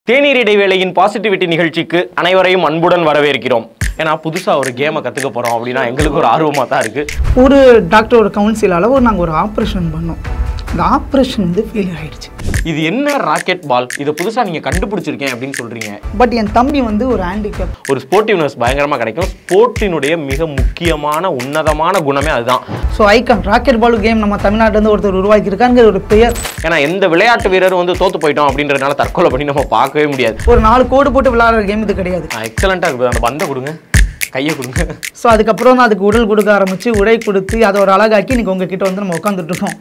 தேநீர் இடைவேளையின் பாசிட்டிவிட்டி நிகழ்ச்சிக்கு அனைவரையும் அன்புடன் வரவேற்கிறோம் ஏன்னா புதுசா ஒரு கேமை கத்துக்க போறோம் அப்படின்னா எங்களுக்கு ஒரு ஆர்வமா தான் இருக்கு ஒரு டாக்டர் ஒரு கவுன்சிலால் ஒரு நாங்கள் ஒரு ஆப்ரேஷன் பண்ணோம் அந்த ஆப்ரேஷன் வந்து ஃபெயிலியர் ஆயிடுச்சு இது என்ன ராக்கெட் பால் இதை புதுசா நீங்க கண்டுபிடிச்சிருக்கேன் அப்படின்னு சொல்றீங்க பட் என் தம்பி வந்து ஒரு ஹேண்டிகேப் ஒரு ஸ்போர்ட்டிவ்னஸ் பயங்கரமா கிடைக்கும் ஸ்போர்ட்டினுடைய மிக முக்கியமான உன்னதமான குணமே அதுதான் so icon rocket ball game நம்ம தமிழ்நாட்டிலேருந்து ஒருத்தர் உருவாக்கியிருக்காங்கிற ஒரு பெயர் ஏன்னா எந்த விளையாட்டு வீரர் வந்து தோத்து போயிட்டோம் அப்படின்றதுனால தற்கொலை பண்ணி நம்ம பார்க்கவே முடியாது ஒரு நாலு கோடு போட்டு விளையாடுற கேம் இது கிடையாது எக்ஸலண்டா இருக்குது அந்த பந்தை கொடுங்க கையை கொடுங்க ஸோ அதுக்கப்புறம் தான் அதுக்கு உடல் கொடுக்க ஆரம்பிச்சு உடை கொடுத்து அதை ஒரு அழகாக்கி இன்னைக்கு உங்ககிட்ட வந்து நம்ம உட்காந்துட்டு இருக்கோம்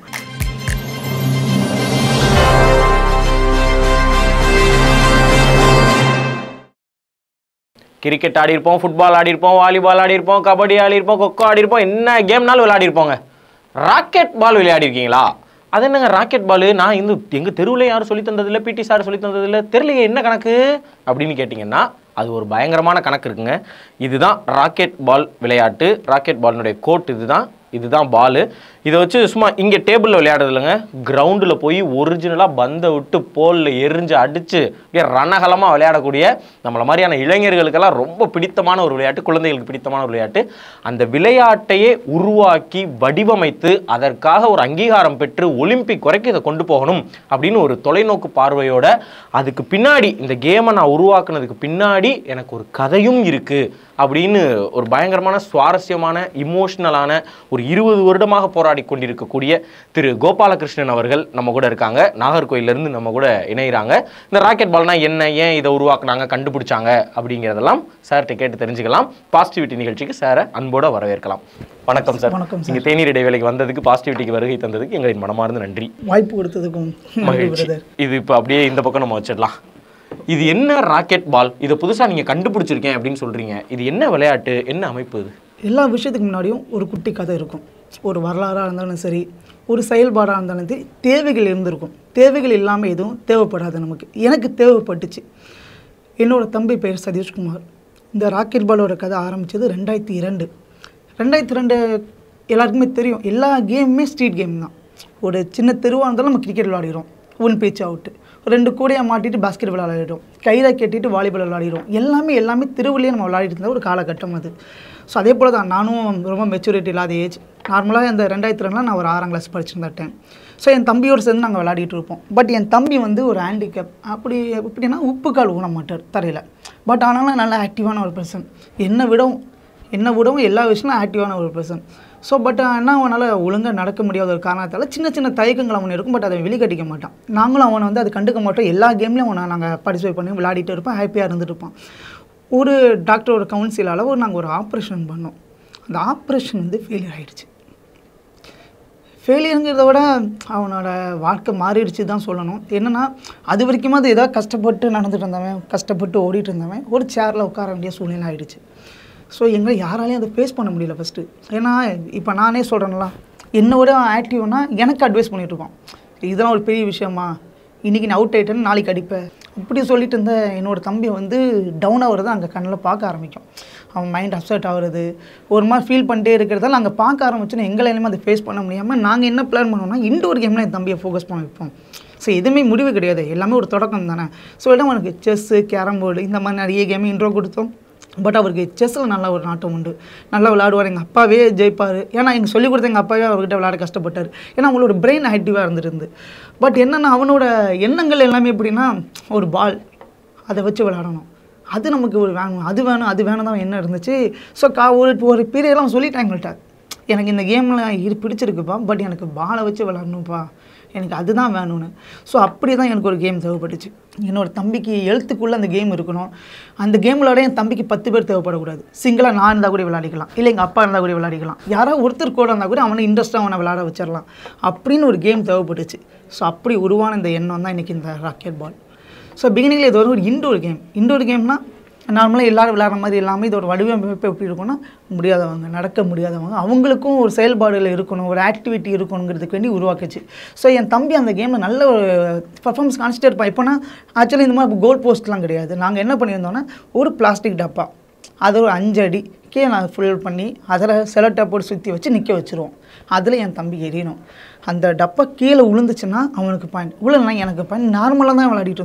கிரிக்கெட் ஆடி இருப்போம் ஃபுட்பால் ஆடி இருப்போம் வாலிபால் ஆடி இருப்போம் கபடி ஆடி இருப்போம் கொக்கோ ஆடி இருப்போம் என்ன கேம்னாலும் விளையாடி இருப்போங்க ராக்கெட் பால் விளையாடி இருக்கீங்களா அது என்னங்க ராக்கெட் பால் நான் இந்த எங்கள் தெருவில் யாரும் சொல்லி தந்ததில்லை பிடி சார் சொல்லி தந்ததில்லை தெரியலையே என்ன கணக்கு அப்படின்னு கேட்டிங்கன்னா அது ஒரு பயங்கரமான கணக்கு இருக்குங்க இதுதான் ராக்கெட் பால் விளையாட்டு ராக்கெட் பாலினுடைய கோட் இதுதான் இதுதான் பால் இதை வச்சு சும்மா இங்கே டேபிளில் விளையாடுறது இல்லைங்க கிரவுண்டில் போய் ஒரிஜினலாக பந்தை விட்டு போலில் எரிஞ்சு அடித்து அப்படியே ரணகலமாக விளையாடக்கூடிய நம்மள மாதிரியான இளைஞர்களுக்கெல்லாம் ரொம்ப பிடித்தமான ஒரு விளையாட்டு குழந்தைகளுக்கு பிடித்தமான ஒரு விளையாட்டு அந்த விளையாட்டையே உருவாக்கி வடிவமைத்து அதற்காக ஒரு அங்கீகாரம் பெற்று ஒலிம்பிக் வரைக்கும் இதை கொண்டு போகணும் அப்படின்னு ஒரு தொலைநோக்கு பார்வையோட அதுக்கு பின்னாடி இந்த கேமை நான் உருவாக்குனதுக்கு பின்னாடி எனக்கு ஒரு கதையும் இருக்குது அப்படின்னு ஒரு பயங்கரமான சுவாரஸ்யமான இமோஷ்னலான ஒரு இருபது வருடமாக போராடி கொண்டிருக்கக்கூடிய திரு கோபாலகிருஷ்ணன் அவர்கள் நம்ம கூட இருக்காங்க நாகர்கோயிலிருந்து நம்ம கூட இணைகிறாங்க இந்த ராக்கெட் பால்னா என்ன ஏன் இதை உருவாக்குனாங்க கண்டுபிடிச்சாங்க அப்படிங்கிறதெல்லாம் சார்கிட்ட கேட்டு தெரிஞ்சுக்கலாம் பாசிட்டிவிட்டி நிகழ்ச்சிக்கு சாரை அன்போட வரவேற்கலாம் வணக்கம் சார் வணக்கம் நீங்க தேநீர் இடைவேளைக்கு வந்ததுக்கு பாசிட்டிவிட்டிக்கு வருகை தந்ததுக்கு எங்களின் மனமார்ந்த நன்றி வாய்ப்பு கொடுத்ததுக்கும் நன்றி மகிழ்ச்சி பிரதர் இது இப்போ அப்படியே இந்த பக்கம் நம்ம வச்சிடலாம் இது என்ன ராக்கெட் பால் இதை புதுசா நீங்க கண்டுபிடிச்சிருக்கேன் அப்படின்னு சொல்றீங்க இது என்ன விளையாட்டு என்ன அமைப்பு இது எல்லா விஷயத்துக்கு முன்னாடியும் ஒரு குட்டி கதை இருக்கும் ஒரு வரலாறாக இருந்தாலும் சரி ஒரு செயல்பாடாக இருந்தாலும் சரி தேவைகள் இருந்திருக்கும் தேவைகள் இல்லாமல் எதுவும் தேவைப்படாது நமக்கு எனக்கு தேவைப்பட்டுச்சு என்னோட தம்பி பெயர் சதீஷ்குமார் இந்த ராக்கெட் பாலோட கதை ஆரம்பித்தது ரெண்டாயிரத்தி இரண்டு ரெண்டாயிரத்தி ரெண்டு எல்லாருக்குமே தெரியும் எல்லா கேமுமே ஸ்ட்ரீட் கேம் தான் ஒரு சின்ன தெருவாக இருந்தாலும் நம்ம கிரிக்கெட் விளையாடிடுறோம் ஒன் பேச்சு அவுட்டு ரெண்டு கூடையை மாட்டிட்டு பாஸ்கெட் விளையாடிடும் கையில் கட்டிட்டு வாலிபால் விளையாடிடும் எல்லாமே எல்லாமே தெருவுலேயே நம்ம விளையாடிட்டு இருந்த ஒரு காலகட்டம் அது ஸோ அதே போல் தான் நானும் ரொம்ப மெச்சூரிட்டி இல்லாத ஏஜ் நார்மலாக இந்த ரெண்டாயிரத்தி ரெண்டில் நான் ஒரு ஆறாம் கிளாஸ் படிச்சிருந்தேன் ஸோ என் தம்பியோடு சேர்ந்து நாங்கள் விளையாடிட்டு இருப்போம் பட் என் தம்பி வந்து ஒரு ஹேண்டிகேப் அப்படி எப்படின்னா உப்பு கால் ஊன மாட்டார் தரையில் பட் ஆனாலும் நல்ல ஆக்டிவான ஒரு பர்சன் என்னை விடவும் என்னை விடவும் எல்லா விஷயமும் ஆக்டிவான ஒரு பர்சன் ஸோ பட் என்ன அவனால் ஒழுங்காக நடக்க முடியாத ஒரு காரணத்தால் சின்ன சின்ன தயக்கங்கள் அவன் இருக்கும் பட் அதை வெளிக்கட்டிக்க மாட்டான் நாங்களும் அவனை வந்து அதை கண்டுக்க மாட்டோம் எல்லா கேம்லேயும் அவனை நாங்கள் பார்ட்டிசிபேட் பண்ணி விளையாடிட்டு இருப்போம் ஹாப்பியாக இருந்துட்டு இருப்பான் ஒரு டாக்டர் ஒரு கவுன்சிலால் ஒரு நாங்கள் ஒரு ஆப்ரேஷன் பண்ணோம் அந்த ஆப்ரேஷன் வந்து ஃபெயிலியர் ஆயிடுச்சு ஃபெயிலியருங்கிறத விட அவனோட வாழ்க்கை மாறிடுச்சு தான் சொல்லணும் என்னென்னா அது வரைக்கும் அது ஏதாவது கஷ்டப்பட்டு நடந்துட்டு இருந்தவன் கஷ்டப்பட்டு ஓடிட்டு இருந்தவன் ஒரு சேரில் உட்கார வேண்டிய சூழ்நிலை ஆயிடுச்சு ஸோ எங்களை யாராலையும் அதை ஃபேஸ் பண்ண முடியல ஃபஸ்ட்டு ஏன்னா இப்போ நானே சொல்கிறேன்ல என்னை விட ஆக்டிவ்னா எனக்கு அட்வைஸ் பண்ணிட்டு இருப்பான் இதெல்லாம் ஒரு பெரிய விஷயமா இன்றைக்கி நான் அவுட் ஆகிட்டேன்னு நாளைக்கு அடிப்பேன் அப்படி சொல்லிட்டு இருந்த என்னோட தம்பி வந்து டவுன் ஆகுறத அங்கே கண்ணில் பார்க்க ஆரம்பிக்கும் அவன் மைண்ட் அப்செட் ஆகுறது ஒரு மாதிரி ஃபீல் பண்ணிட்டே இருக்கிறதால நாங்கள் பார்க்க ஆரம்பிச்சோன்னா எங்களாலையுமே அதை ஃபேஸ் பண்ண முடியாமல் நாங்கள் என்ன பிளான் பண்ணோம்னா இண்டோர் கேமில் என் தம்பியை ஃபோக்கஸ் பண்ண வைப்போம் ஸோ எதுவுமே முடிவு கிடையாது எல்லாமே ஒரு தொடக்கம் தானே ஸோ இடம் அவனுக்கு செஸ்ஸு கேரம் போர்டு இந்த மாதிரி நிறைய கேம் இன்ட்ரோ கொடுத்தோம் பட் அவருக்கு செஸ்ஸில் நல்ல ஒரு நாட்டம் உண்டு நல்லா விளையாடுவார் எங்கள் அப்பாவே ஜெயிப்பார் ஏன்னா எங்கள் சொல்லிக் கொடுத்த எங்கள் அப்பாவே அவர்கிட்ட விளையாட கஷ்டப்பட்டார் ஏன்னா அவங்களோட பிரெயின் ஆக்டிவாக இருந்துருந்து பட் என்னென்னா அவனோட எண்ணங்கள் எல்லாமே எப்படின்னா ஒரு பால் அதை வச்சு விளையாடணும் அது நமக்கு ஒரு வேணும் அது வேணும் அது வேணும் தான் என்ன இருந்துச்சு ஸோ கா ஒரு ஒரு பீரியட்லாம் அவன் சொல்லிட்டான் எங்கள்கிட்ட எனக்கு இந்த கேமில் இது பிடிச்சிருக்குப்பா பட் எனக்கு பாலை வச்சு விளாடணும்ப்பா எனக்கு அதுதான் வேணும்னு ஸோ அப்படி தான் எனக்கு ஒரு கேம் தேவைப்பட்டுச்சு என்னோட தம்பிக்கு எழுத்துக்குள்ளே அந்த கேம் இருக்கணும் அந்த கேம் விளையாட என் தம்பிக்கு பத்து பேர் தேவைப்படக்கூடாது சிங்கிளாக நான் இருந்தால் கூட விளையாடிக்கலாம் இல்லை எங்கள் அப்பா இருந்தால் கூட விளையாடிக்கலாம் யாராவது ஒருத்தர் கூட இருந்தால் கூட அவனை இன்ட்ரெஸ்ட்டாக அவனை விளையாட வச்சிடலாம் அப்படின்னு ஒரு கேம் தேவைப்பட்டுச்சு ஸோ அப்படி உருவான இந்த எண்ணம் தான் இன்றைக்கி இந்த ராக்கெட் பால் ஸோ பிகினிங்கில் இது ஒரு இண்டோர் கேம் இண்டோர் கேம்னா நார்மலாக எல்லாரும் விளையாடுற மாதிரி இல்லாமல் இதோட வடிவமைப்பு எப்படி இருக்கும்னா முடியாதவங்க நடக்க முடியாதவங்க அவங்களுக்கும் ஒரு செயல்பாடுகள் இருக்கணும் ஒரு ஆக்டிவிட்டி இருக்கணுங்கிறதுக்கு வேண்டி உருவாக்குச்சு ஸோ என் தம்பி அந்த கேமில் நல்ல ஒரு பர்ஃபார்மன்ஸ் காமிச்சிட்டே இருப்பான் இப்போனா ஆக்சுவலி இந்த மாதிரி கோல் போஸ்ட்லாம் கிடையாது நாங்கள் என்ன பண்ணியிருந்தோம்னா ஒரு பிளாஸ்டிக் டப்பா அது ஒரு அஞ்சு அடி கீழே நான் ஃபுல் பண்ணி அதில் செலட்டை போட்டு சுற்றி வச்சு நிற்க வச்சுருவோம் அதில் என் தம்பி எரியணும் அந்த டப்பா கீழே விழுந்துச்சுன்னா அவனுக்கு பாயிண்ட் விழுலாம் எனக்கு பாயிண்ட் நார்மலாக தான் விளையாடிட்டு இருந்தோம்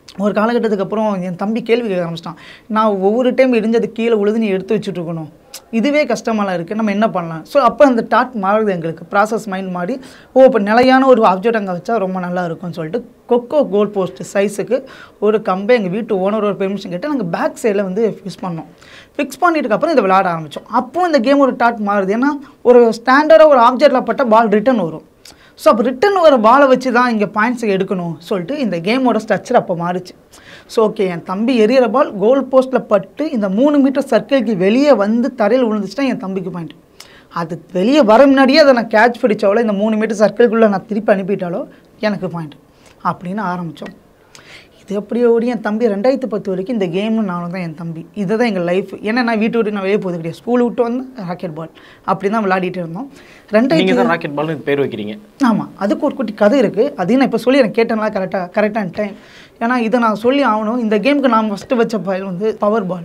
ஒரு காலகட்டத்துக்கு அப்புறம் என் தம்பி கேள்வி கேட்க ஆரம்பிச்சிட்டான் நான் ஒவ்வொரு டைம் இடிஞ்சது கீழே உழுது நீ எடுத்து வச்சுட்டு இருக்கணும் இதுவே கஷ்டமாலாம் இருக்குது நம்ம என்ன பண்ணலாம் ஸோ அப்போ அந்த டாட் மாறுது எங்களுக்கு ப்ராசஸ் மைண்ட் மாறி ஓ இப்போ நிலையான ஒரு ஆப்ஜெக்ட் அங்கே வச்சா ரொம்ப நல்லா இருக்கும்னு சொல்லிட்டு கொக்கோ கோல் போஸ்ட் சைஸுக்கு ஒரு கம்பை எங்கள் வீட்டு ஓனர் ஒரு பெர்மிஷன் கேட்டு நாங்கள் பேக் சைடில் வந்து ஃபிக்ஸ் பண்ணோம் ஃபிக்ஸ் பண்ணிட்டு அப்புறம் இதை விளையாட ஆரம்பித்தோம் அப்போ இந்த கேம் ஒரு டாட் மாறுது ஏன்னா ஒரு ஸ்டாண்டர்டாக ஒரு ஆப்ஜெக்டில் பட்ட பால் ரிட்டர்ன் வரும் ஸோ அப்போ ரிட்டன் வர பாலை வச்சு தான் இங்கே பாயிண்ட்ஸ் எடுக்கணும் சொல்லிட்டு இந்த கேமோட ஸ்ட்ரக்சர் அப்போ மாறுச்சு ஸோ ஓகே என் தம்பி எறிகிற பால் கோல் போஸ்ட்டில் பட்டு இந்த மூணு மீட்டர் சர்க்கிளுக்கு வெளியே வந்து தரையில் விழுந்துச்சுன்னா என் தம்பிக்கு பாயிண்ட் அது வெளியே வர முன்னாடியே அதை நான் கேட்ச் பிடிச்சாலோ இந்த மூணு மீட்டர் சர்க்கிள்குள்ளே நான் திருப்பி அனுப்பிட்டாலோ எனக்கு பாயிண்ட் அப்படின்னு ஆரம்பித்தோம் இது அப்படியே ஓடி என் தம்பி ரெண்டாயிரத்து பத்து வரைக்கும் இந்த கேமும் நானும் தான் என் தம்பி இதுதான் எங்கள் லைஃப் ஏன்னா நான் வீட்டு விட்டு நான் வெளியே போது கிடையாது ஸ்கூல் விட்டு வந்து ராக்கெட் பால் அப்படி தான் விளையாடிட்டு இருந்தோம் ரெண்டாயிரத்தி நீங்க தான் ராக்கெட் பால்னு பேர் வைக்கிறீங்க ஆமாம் அதுக்கு ஒரு குட்டி கதை இருக்குது அதையும் நான் இப்போ சொல்லி எனக்கு கேட்டேன்லாம் கரெக்டாக கரெக்டான டைம் ஏன்னா இதை நான் சொல்லி ஆகணும் இந்த கேமுக்கு நான் ஃபஸ்ட்டு வச்ச பால் வந்து பவர் பால்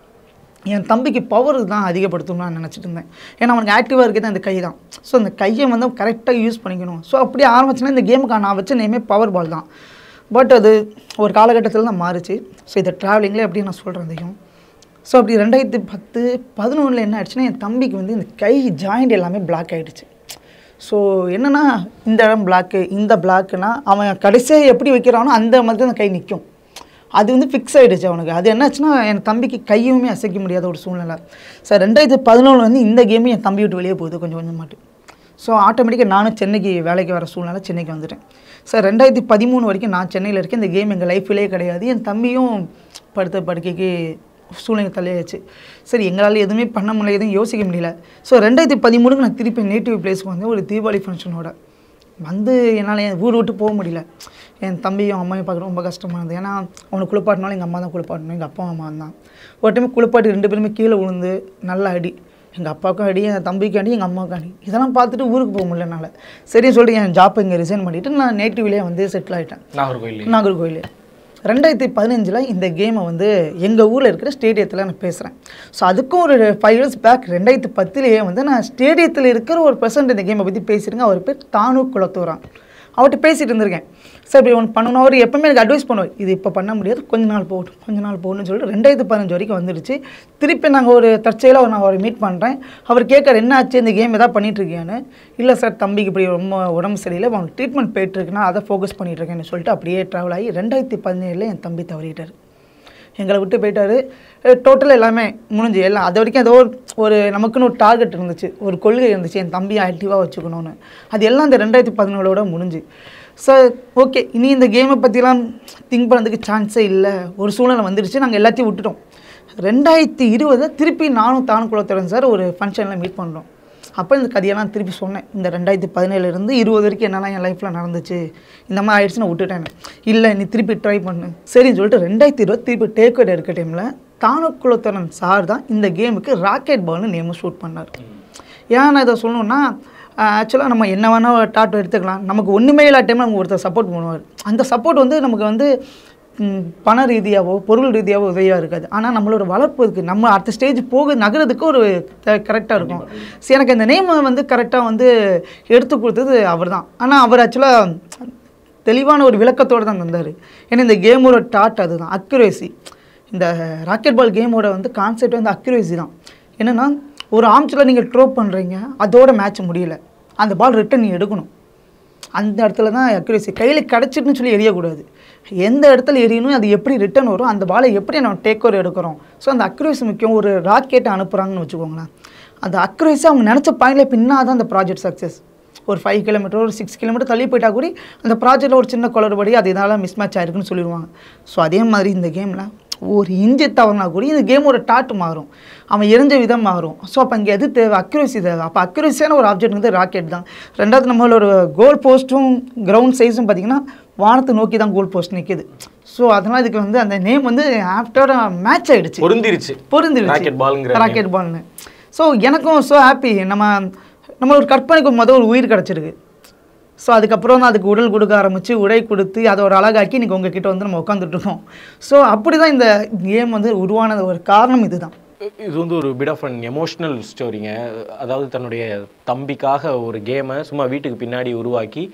என் தம்பிக்கு பவர் தான் அதிகப்படுத்தணும்னு நான் நினச்சிட்டு இருந்தேன் ஏன்னா அவனுக்கு ஆக்டிவாக இருக்கிறது அந்த கை தான் ஸோ அந்த கையை வந்து கரெக்டாக யூஸ் பண்ணிக்கணும் ஸோ அப்படியே ஆரம்பிச்சுன்னா இந்த கேமுக்கு நான் வச்ச நேமே பவர் பால் தான் பட் அது ஒரு காலகட்டத்தில் தான் மாறுச்சு ஸோ இதை ட்ராவலிங்கில் எப்படி நான் சொல்கிறேன் அதையும் ஸோ அப்படி ரெண்டாயிரத்தி பத்து பதினொன்றில் என்ன ஆயிடுச்சுன்னா என் தம்பிக்கு வந்து இந்த கை ஜாயிண்ட் எல்லாமே பிளாக் ஆகிடுச்சு ஸோ என்னன்னா இந்த இடம் பிளாக்கு இந்த பிளாக்குனா அவன் கடைசியாக எப்படி வைக்கிறானோ அந்த மாதிரி தான் அந்த கை நிற்கும் அது வந்து ஃபிக்ஸ் ஆகிடுச்சு அவனுக்கு அது என்னாச்சுன்னா என் தம்பிக்கு கையுமே அசைக்க முடியாத ஒரு சூழ்நிலை சார் ரெண்டாயிரத்தி பதினொன்று வந்து இந்த கேமு என் தம்பி விட்டு வெளியே போகுது கொஞ்சம் கொஞ்சமாட்டு ஸோ ஆட்டோமேட்டிக்காக நானும் சென்னைக்கு வேலைக்கு வர சூழ்நிலை சென்னைக்கு வந்துட்டேன் சார் ரெண்டாயிரத்தி பதிமூணு வரைக்கும் நான் சென்னையில் இருக்கேன் இந்த கேம் எங்கள் லைஃப்லேயே கிடையாது என் தம்பியும் படுத்த படுக்கைக்கு சூழ்நிலை தள்ளியாச்சு சரி எங்களால் எதுவுமே பண்ண முடியல எதுவும் யோசிக்க முடியல ஸோ ரெண்டாயிரத்தி பதிமூணுக்கு நான் திருப்பி நேட்டிவ் பிளேஸ்க்கு வந்து ஒரு தீபாவளி ஃபங்க்ஷனோட வந்து என்னால் என் ஊர் விட்டு போக முடியல என் தம்பியும் அம்மாவையும் பார்க்க ரொம்ப கஷ்டமாக இருந்தது ஏன்னா அவனை குளிப்பாட்டினாலும் எங்கள் அம்மா தான் குளிப்பாட்டணும் எங்கள் அப்பா அம்மா தான் ஒரு டைம் குளிப்பாட்டி ரெண்டு பேருமே கீழே விழுந்து நல்ல அடி எங்கள் அப்பாவுக்கும் அடி என் தம்பிக்கும் அடி எங்கள் அம்மாவுக்கும் அடி இதெல்லாம் பார்த்துட்டு ஊருக்கு போக முடியல என்னால் சரின்னு சொல்லிட்டு என் ஜாப் இங்கே ரிசைன் பண்ணிவிட்டு நான் நேட்டிவ்லேயே வந்து செட்டில் ஆகிட்டேன் நாகர்கோயில் நாகர்கோவில் ரெண்டாயிரத்தி பதினஞ்சில் இந்த கேமை வந்து எங்கள் ஊரில் இருக்கிற ஸ்டேடியத்தில் நான் பேசுகிறேன் ஸோ அதுக்கும் ஒரு ஃபைவ் இயர்ஸ் பேக் ரெண்டாயிரத்தி பத்துலேயே வந்து நான் ஸ்டேடியத்தில் இருக்கிற ஒரு பர்சன்ட் இந்த கேமை பற்றி பேசியிருக்கேன் அவர் பேர் தானு குளத்தூரான் அவர்கிட்ட பேசிகிட்டு இருந்திருக்கேன் சார் இப்படி ஒன்று பண்ணணும் அவர் எப்பவுமே எனக்கு அட்வைஸ் பண்ணுவார் இது இப்போ பண்ண முடியாது கொஞ்ச நாள் போகட்டும் கொஞ்ச நாள் போகணும்னு சொல்லிட்டு ரெண்டாயிரத்து பதினஞ்சு வரைக்கும் வந்துடுச்சு திருப்பி நாங்கள் ஒரு தற்செயலாக நான் அவரை மீட் பண்ணுறேன் அவர் கேட்குற என்ன ஆச்சு இந்த கேம் எதாவது பண்ணிட்டு இருக்கியான்னு இல்லை சார் தம்பிக்கு இப்படி ரொம்ப உடம்பு சரியில்லை அவனுக்கு ட்ரீட்மெண்ட் போயிட்டுருக்குன்னா அதை ஃபோக்கஸ் பண்ணிட்டு இருக்கேன்னு சொல்லிட்டு அப்படியே ட்ராவல் ஆகி ரெண்டாயிரத்தி பதினேழில் என் தம்பி தவறிட்டார் எங்களை விட்டு போயிட்டாரு டோட்டல் எல்லாமே முடிஞ்சு எல்லாம் அது வரைக்கும் ஏதோ ஒரு- ஒரு நமக்குன்னு ஒரு டார்கெட் இருந்துச்சு ஒரு கொள்கை இருந்துச்சு என் தம்பியை ஆக்டிவாக வச்சுக்கணும்னு அது எல்லாம் இந்த ரெண்டாயிரத்தி பதினேழோட முடிஞ்சு சார் ஓகே இனி இந்த கேமை பற்றிலாம் திங்க் பண்ணதுக்கு சான்ஸே இல்லை ஒரு சூழ்நிலை வந்துடுச்சு நாங்கள் எல்லாத்தையும் விட்டுட்டோம் ரெண்டாயிரத்தி இருபது திருப்பி நானும் தானும் குலத்துடன் சார் ஒரு ஃபங்க்ஷனில் மீட் பண்ணுறோம் அப்போ இந்த கதையெல்லாம் திருப்பி சொன்னேன் இந்த ரெண்டாயிரத்தி பதினேழுலேருந்து இருபது வரைக்கும் என்னெல்லாம் என் லைஃப்பில் நடந்துச்சு இந்த மாதிரி ஆயிடுச்சு நான் விட்டுட்டேன் இல்லை நீ திருப்பி ட்ரை பண்ணு சரின்னு சொல்லிட்டு ரெண்டாயிரத்தி இருபது திருப்பி டேக் அவுட் எடுக்க டைமில் தானுக்குளத்தரன் சார் தான் இந்த கேமுக்கு ராக்கெட் பால்னு நேம் ஷூட் பண்ணார் ஏன் நான் இதை சொல்லணும்னா ஆக்சுவலாக நம்ம என்ன வேணால் டாட் எடுத்துக்கலாம் நமக்கு ஒன்றுமே இல்லாத டைமில் நமக்கு ஒருத்தர் சப்போர்ட் பண்ணுவார் அந்த சப்போர்ட் வந்து நமக்கு வந்து ம், பண ரீதியாவோ பொருள் ரீதியாவோ உதவியாக இருக்காது ஆனால் நம்மளோட வளர்ப்பதுக்கு நம்ம அடுத்த ஸ்டேஜ் போக நகரத்துக்கு ஒரு கரெக்டாக இருக்கும் சரி எனக்கு இந்த நேம் வந்து கரெக்டாக வந்து எடுத்து கொடுத்தது அவர் தான் ஆனால் அவர் ஆக்சுவலாக தெளிவான ஒரு விளக்கத்தோடு தான் தந்தார் ஏன்னா இந்த கேமோட டாட் அதுதான் அக்யூரேசி இந்த ராக்கெட் பால் கேமோட வந்து கான்செப்ட் வந்து அக்யூரேசி தான் என்னென்னா ஒரு ஆம்ச்சில் நீங்கள் ட்ரோ பண்ணுறீங்க அதோட மேட்ச் முடியல அந்த பால் ரிட்டன் நீ எடுக்கணும் அந்த இடத்துல தான் அக்யூரேசி கையில் கிடச்சிட்டுன்னு சொல்லி எரியக்கூடாது எந்த இடத்துல எரியணும் அது எப்படி ரிட்டர்ன் வரும் அந்த பாலை எப்படி நம்ம டேக் ஓவர் எடுக்கிறோம் ஸோ அந்த அக்யூரேசி முக்கியம் ஒரு ராக்கெட்டை அனுப்புகிறாங்கன்னு வச்சுக்கோங்களேன் அந்த அக்யூரேசி அவங்க நினச்ச பாயிண்டில் பின்னா தான் அந்த ப்ராஜெக்ட் சக்ஸஸ் ஒரு ஃபைவ் கிலோமீட்டர் ஒரு சிக்ஸ் கிலோமீட்டர் தள்ளி போயிட்டா கூட அந்த ப்ராஜெக்டில் ஒரு சின்ன குளறுபடி அது இதனால் மிஸ் மேட்ச் ஆயிருக்குன்னு சொல்லிடுவாங்க ஸோ அதே மாதிரி இந்த கேமில் ஒரு இஞ்சி தவறுனா கூட இந்த கேமோட டாட் மாறும் அவன் எரிஞ்ச விதம் மாறும் ஸோ அப்போ இங்கே எது தேவை அக்யூரேசி தேவை அப்போ அக்யூரேசியான ஒரு ஆப்ஜெக்ட் வந்து ராக்கெட் தான் ரெண்டாவது நம்மளோட கோல் போஸ்ட்டும் கிரவுண்ட் சைஸும் பார்த்தீங்கன்னா வானத்தை நோக்கி தான் கோல் போஸ்ட் நிற்கிது ஸோ அதனால் இதுக்கு வந்து அந்த நேம் வந்து ஆஃப்டர் மேட்ச் ஆயிடுச்சு பொருந்திருச்சு பொருந்துருச்சு ராக்கெட் பால்ங்கிற ராக்கெட் பால்னு ஸோ எனக்கும் ஸோ ஹாப்பி நம்ம நம்ம ஒரு கற்பனைக்கு மொதல் ஒரு உயிர் கிடச்சிருக்கு ஸோ அதுக்கப்புறம் தான் அதுக்கு உடல் கொடுக்க ஆரம்பித்து உடை கொடுத்து அதை ஒரு அழகாக்கி இன்றைக்கி உங்ககிட்ட வந்து நம்ம உட்காந்துட்டு இருக்கோம் ஸோ அப்படி தான் இந்த கேம் வந்து உருவானது ஒரு காரணம் இதுதான் இது வந்து ஒரு பிட் ஆஃப் அன் எமோஷ்னல் ஸ்டோரிங்க அதாவது தன்னுடைய தம்பிக்காக ஒரு கேமை சும்மா வீட்டுக்கு பின்னாடி உருவாக்கி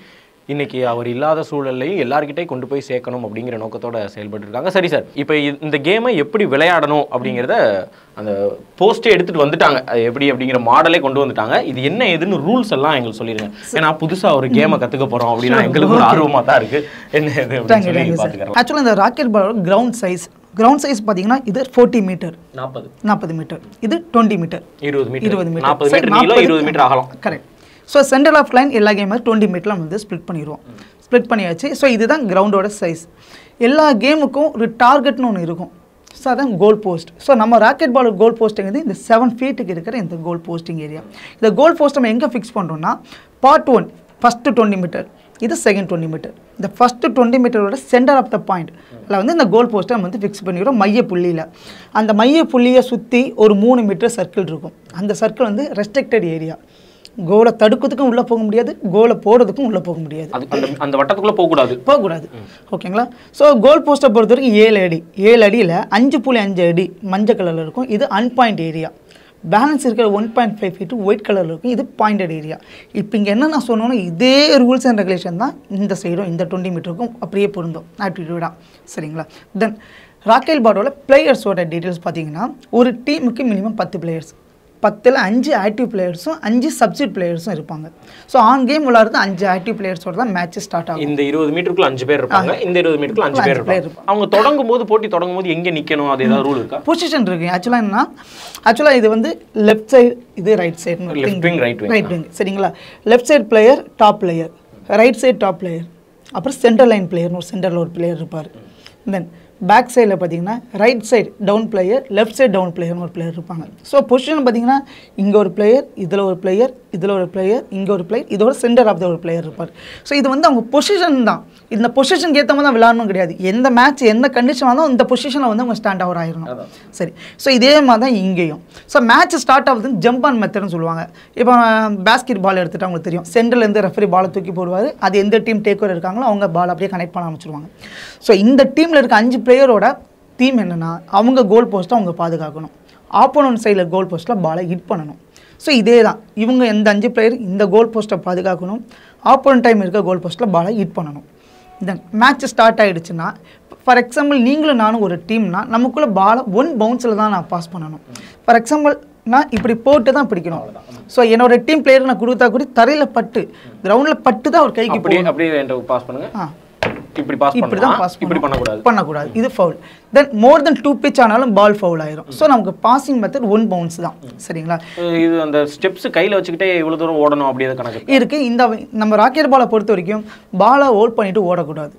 இன்னைக்கு அவர் இல்லாத சூழல்லையும் எல்லார்கிட்டையும் கொண்டு போய் சேர்க்கணும் அப்படிங்கிற நோக்கத்தோட செயல்பட்டு இருக்காங்க சரி சார் இப்போ இந்த கேமை எப்படி விளையாடணும் அப்படிங்கிறத அந்த போஸ்டே எடுத்துட்டு வந்துட்டாங்க அது எப்படி அப்படிங்கிற மாடலே கொண்டு வந்துட்டாங்க இது என்ன ஏதுன்னு ரூல்ஸ் எல்லாம் எங்களுக்கு சொல்லிடுங்க ஏன்னா புதுசா ஒரு கேமை கத்துக்க போறோம் அப்படின்னா எங்களுக்கு ஒரு ஆர்வமா தான் இருக்கு என்ன இது அப்படின்னு சொல்லி பாத்துக்கலாம் ஆக்சுவலாக இந்த ராக்கெட் பாலோட கிரவுண்ட் சைஸ் கிரவுண்ட் சைஸ் பார்த்தீங்கன்னா இது ஃபோர்ட்டி மீட்டர் நாற்பது நாற்பது மீட்டர் இது டுவெண்ட்டி மீட்டர் இருபது மீட்டர் இருபது மீட்டர் நாற்பது மீட்டர் நீளம் இருபது மீட்டர் அகலம் correct so centre of line எல்லா கேமும் டுவெண்ட்டி மீட்டரில் நம்ம வந்து ஸ்ப்ளிட் பண்ணிடுவோம் ஸ்ப்ளிட் பண்ணியாச்சு ஸோ இதுதான் கிரவுண்டோட சைஸ் எல்லா கேமுக்கும் ஒரு டார்கெட்னு ஒன்று இருக்கும் ஸோ அதான் கோல் போஸ்ட் ஸோ நம்ம ராக்கெட் பால் கோல் போஸ்ட்டுங்கிறது இந்த செவன் ஃபீட்டுக்கு இருக்கிற இந்த கோல் போஸ்டிங் ஏரியா இந்த கோல் போஸ்ட் நம்ம எங்கே ஃபிக்ஸ் பண்ணுறோம்னா part one first twenty metre இது செகண்ட் டுவெண்ட்டி மீட்டர் இந்த ஃபஸ்ட்டு டுவெண்ட்டி மீட்டரோட சென்டர் ஆஃப் த பாயிண்ட் அதில் வந்து இந்த கோல் போஸ்ட்டை நம்ம வந்து ஃபிக்ஸ் பண்ணிடுறோம் மைய புள்ளியில் அந்த மைய புள்ளியை சுற்றி ஒரு மூணு மீட்டர் சர்க்கிள் இருக்கும் அந்த சர்க்கிள் வந்து ரெஸ்ட்ரிக்டட் ஏரியா கோலை தடுக்கிறதுக்கும் உள்ளே போக முடியாது கோலை போடுறதுக்கும் உள்ளே போக முடியாது அது அந்த அந்த வட்டத்துக்குள்ள போக கூடாது போகக்கூடாது ஓகேங்களா ஸோ கோல் போஸ்ட்டை பொறுத்த வரைக்கும் ஏழு அடி ஏழு அடியில் அஞ்சு புள்ளி அஞ்சு அடி மஞ்சள் கலரில் இருக்கும் இது அன்பாயிண்ட் ஏரியா பேலன்ஸ் இருக்கிற one point five feet white கலரில் இருக்கும் இது பாயிண்டட் ஏரியா இப்போ இங்கே என்ன நான் சொன்னோன்னா இதே ரூல்ஸ் அண்ட் ரெகுலேஷன் தான் இந்த சைடும் இந்த டுவெண்ட்டி மீட்டருக்கும் அப்படியே பொருந்தும் ஆப்டிடியூடாக சரிங்களா தென் ராக்கெல் பாடோட பிளேயர்ஸோட டீட்டெயில்ஸ் பார்த்தீங்கன்னா ஒரு டீமுக்கு மினிமம் பத்து பிளேயர்ஸ் பத்தில் அஞ்சு ஆக்டிவ் பிளேயர்ஸும் அஞ்சு சப்ஸ்டிட் பிளேயர்ஸும் இருப்பாங்க ஸோ ஆன் கேம் விளாடுறது அஞ்சு ஆக்டிவ் பிளேயர்ஸோட தான் மேட்ச் ஸ்டார்ட் ஆகும் இந்த இருபது மீட்டருக்குள்ள அஞ்சு பேர் இருப்பாங்க இந்த இருபது மீட்டருக்குள்ள அஞ்சு பேர் பேர் இருப்பாங்க அவங்க தொடங்கும் போது போட்டி தொடங்கும் போது எங்க நிக்கணும் அது ஏதாவது ரூல் இருக்கா பொசிஷன் இருக்கு ஆக்சுவலாக என்னன்னா ஆக்சுவலாக இது வந்து லெஃப்ட் சைடு இது right side Left wing, right wing. Right wing சரிங்களா left side player top player right side top player அப்புறம் சென்டர் லைன் பிளேயர்னு ஒரு சென்டரில் ஒரு பிளேயர் இருப்பார் தென் பேக் சைடில் பார்த்தீங்கன்னா right side down player left side down பிளேயர்னு ஒரு பிளேயர் இருப்பாங்க ஸோ பொசிஷன் பார்த்தீங்கன்னா இங்கே ஒரு பிளேயர் இதில் ஒரு பிளேயர் இதில் ஒரு பிளேயர் இங்கே ஒரு பிளேயர் இதோட சென்டர் ஆஃப் த ஒரு பிளேயர் இருப்பார் ஸோ இது வந்து அவங்க பொசிஷன் தான் இந்த பொசிஷனுக்கு ஏற்ற மாதிரி தான் விளாடணும் கிடையாது எந்த மேட்ச் எந்த கண்டிஷன் வந்தாலும் இந்த பொசிஷனில் வந்து அவங்க ஸ்டாண்ட் அவுட் ஆயிடணும் சரி ஸோ இதே மாதிரி தான் இங்கேயும் ஸோ மேட்ச் ஸ்டார்ட் ஆகுது ஜம்ப் ஆன் மெத்தட்னு சொல்லுவாங்க இப்போ பேஸ்கெட் பால் எடுத்துட்டு அவங்களுக்கு தெரியும் சென்டர்லேருந்து ரெஃபரி பாலை தூக்கி போடுவார் அது எந்த டீம் டேக் ஓவர் இருக்காங்களோ அவங்க பால் அப்படியே கனெக்ட் பண்ண ஆரம்பிச்சிருவாங்க ஸோ இந்த டீமில் இருக்க அஞ்சு பிளேயரோட தீம் என்னென்னா அவங்க கோல் போஸ்ட்டை அவங்க பாதுகாக்கணும் ஆப்போனன்ட் சைடில் கோல் போஸ்ட்டில் பாலை ஹிட் பண்ணணும் ஸோ இதே தான் இவங்க இந்த அஞ்சு பிளேயர் இந்த கோல் போஸ்ட்டை பாதுகாக்கணும் ஆப்போனன்ட் டைம் இருக்க கோல் போஸ்ட்டில் பாலை ஹிட் பண்ணணும் தென் மேட்ச் ஸ்டார்ட் ஆகிடுச்சுன்னா ஃபார் எக்ஸாம்பிள் நீங்களும் நானும் ஒரு டீம்னா நமக்குள்ளே பாலை ஒன் பவுன்ஸில் தான் நான் பாஸ் பண்ணணும் ஃபார் எக்ஸாம்பிள் நான் இப்படி போட்டு தான் பிடிக்கணும் ஸோ என்னோட டீம் பிளேயர் நான் கொடுத்தா கூட தரையில் பட்டு கிரவுண்டில் பட்டு தான் அவர் கைக்கு அப்படியே அப்படியே என்கிட்ட பாஸ் பண்ணுங்க ஆ இப்படி பாஸ் இப்படி தான் பண்ணலாம் பாஸ் இப்படி பண்ணக்கூடாது பண்ணக்கூடாது இது foul then more than two pitch ஆனாலும் பால் ஃபவுல் ஆயிரும் ஸோ நமக்கு பாசிங் மெத்தட் ஒன் பவுன்ஸ் தான் சரிங்களா அஹ் இது அந்த ஸ்டெப்ஸ் கையில வச்சுக்கிட்டே இவ்வளவு தூரம் ஓடணும் அப்படி எதாவது கணக்கு இருக்கு இந்த நம்ம ராக்கெட் பாலை பொறுத்த வரைக்கும் பாலை ஹோல்ட் பண்ணிட்டு ஓடக்கூடாது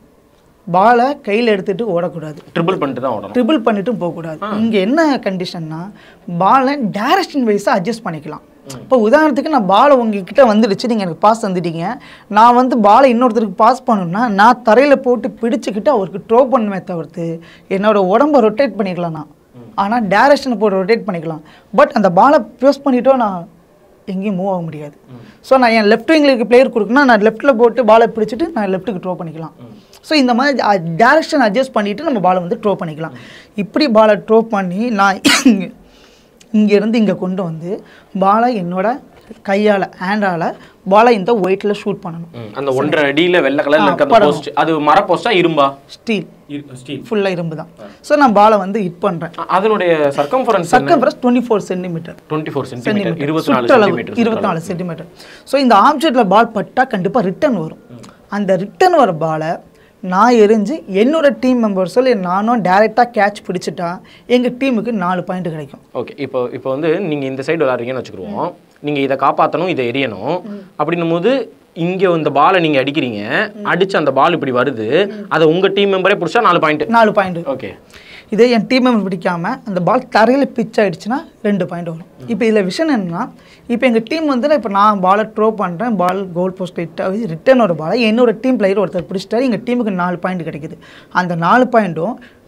பாலை கையில் எடுத்துட்டு ஓடக்கூடாது ட்ரிபிள் பண்ணிட்டு தான் ஓடணும் ட்ரிபிள் பண்ணிட்டும் போகக்கூடாது இங்கே என்ன கண்டிஷன்னா பாலை டைரக்ஷன் வைஸாக அட்ஜஸ்ட் பண்ணிக்கலாம் இப்போ உதாரணத்துக்கு நான் பாலை உங்ககிட்ட வந்துடுச்சு நீங்கள் எனக்கு பாஸ் தந்துட்டீங்க நான் வந்து பாலை இன்னொருத்தருக்கு பாஸ் பண்ணணும்னா நான் தரையில் போட்டு பிடிச்சிக்கிட்டு அவருக்கு ட்ரோ பண்ணுமே தவிர்த்து என்னோட உடம்ப ரொட்டேட் பண்ணிக்கலாம் நான் ஆனால் டைரக்ஷனை போட்டு ரொட்டேட் பண்ணிக்கலாம் பட் அந்த பாலை ப்ரெஸ் பண்ணிட்டோ நான் எங்கேயும் மூவ் ஆக முடியாது ஸோ நான் என் லெஃப்ட் விங்களுக்கு பிளேயர் கொடுக்கணும் நான் லெஃப்ட்டில் போட்டு பாலை பிடிச்சிட்டு நான் லெஃப்ட்டுக்கு ட்ரோ பண்ணிக்கலாம் ஸோ இந்த மாதிரி டேரக்ஷன் அட்ஜஸ்ட் பண்ணிவிட்டு நம்ம பாலை வந்து ட்ரோ பண்ணிக்கலாம் இப்படி பாலை ட்ரோ பண்ணி நான் இங்கே இங்கேருந்து இங்கே கொண்டு வந்து பாலை என்னோட கையால் ஹேண்டால் பாலை இந்த ஒயிட்டில் ஷூட் பண்ணணும் ம், அந்த ஒன்றரை அடியில வெள்ளை கலர்ல இருக்க அந்த போஸ்ட் அது மர போஸ்டா இரும்பா ஸ்டீல் ஸ்டீல் ஃபுல்லாக இரும்பு தான் ஸோ நான் பாலை வந்து ஹிட் பண்ணுறேன் அதனுடைய circumference circumference twenty four centimetre twenty four centimetre இருபத்தி நாலு சுற்றளவு சென்டிமீட்டர் இருபத்தி நாலு சென்டிமீட்டர் ஸோ இந்த ஆப்ஜெக்டில் பால் பட்டா கண்டிப்பாக ரிட்டர்ன் வரும் அந்த ரிட்டர்ன் வர பாலை நான் எரிஞ்சு என்னோட டீம் மெம்பர்ஸோ இல்லை நானும் டைரெக்டாக கேட்ச் பிடிச்சிட்டா எங்கள் டீமுக்கு நாலு பாயிண்ட் கிடைக்கும் ஓகே இப்போ இப்போ வந்து நீங்க இந்த சைடு விளாட்றீங்கன்னு வச்சுக்கிருவோம் நீங்க இதை காப்பாற்றணும் இதை எரியணும் அப்படின்னும் போது இங்க இந்த பாலை நீங்க அடிக்கிறீங்க அடிச்சு அந்த பால் இப்படி வருது அதை உங்க டீம் மெம்பரே பிடிச்சா நாலு பாயிண்ட் நாலு பாயிண்ட் ஓகே இதே என் டீம் மெம்பர் பிடிக்காம அந்த பால் தரையில் பிச் ஆயிடுச்சுன்னா ரெண்டு பாயிண்ட் வரும் இப்போ இதில் விஷயம் என்னன்னா இப்போ எங்கள் டீம் வந்து இப்போ நான் பாலை ட்ரோ பண்ணுறேன் பால் கோல் போஸ்ட் ஹிட் ஆகுது ரிட்டர்ன் ஒரு பாலை என்னோட டீம் பிளேயர் ஒருத்தர் பிடிச்சிட்டாரு எங்கள் டீமுக்கு நாலு பாயிண்ட் கிடைக்குது அந்த நாலு பாயிண்ட்டும்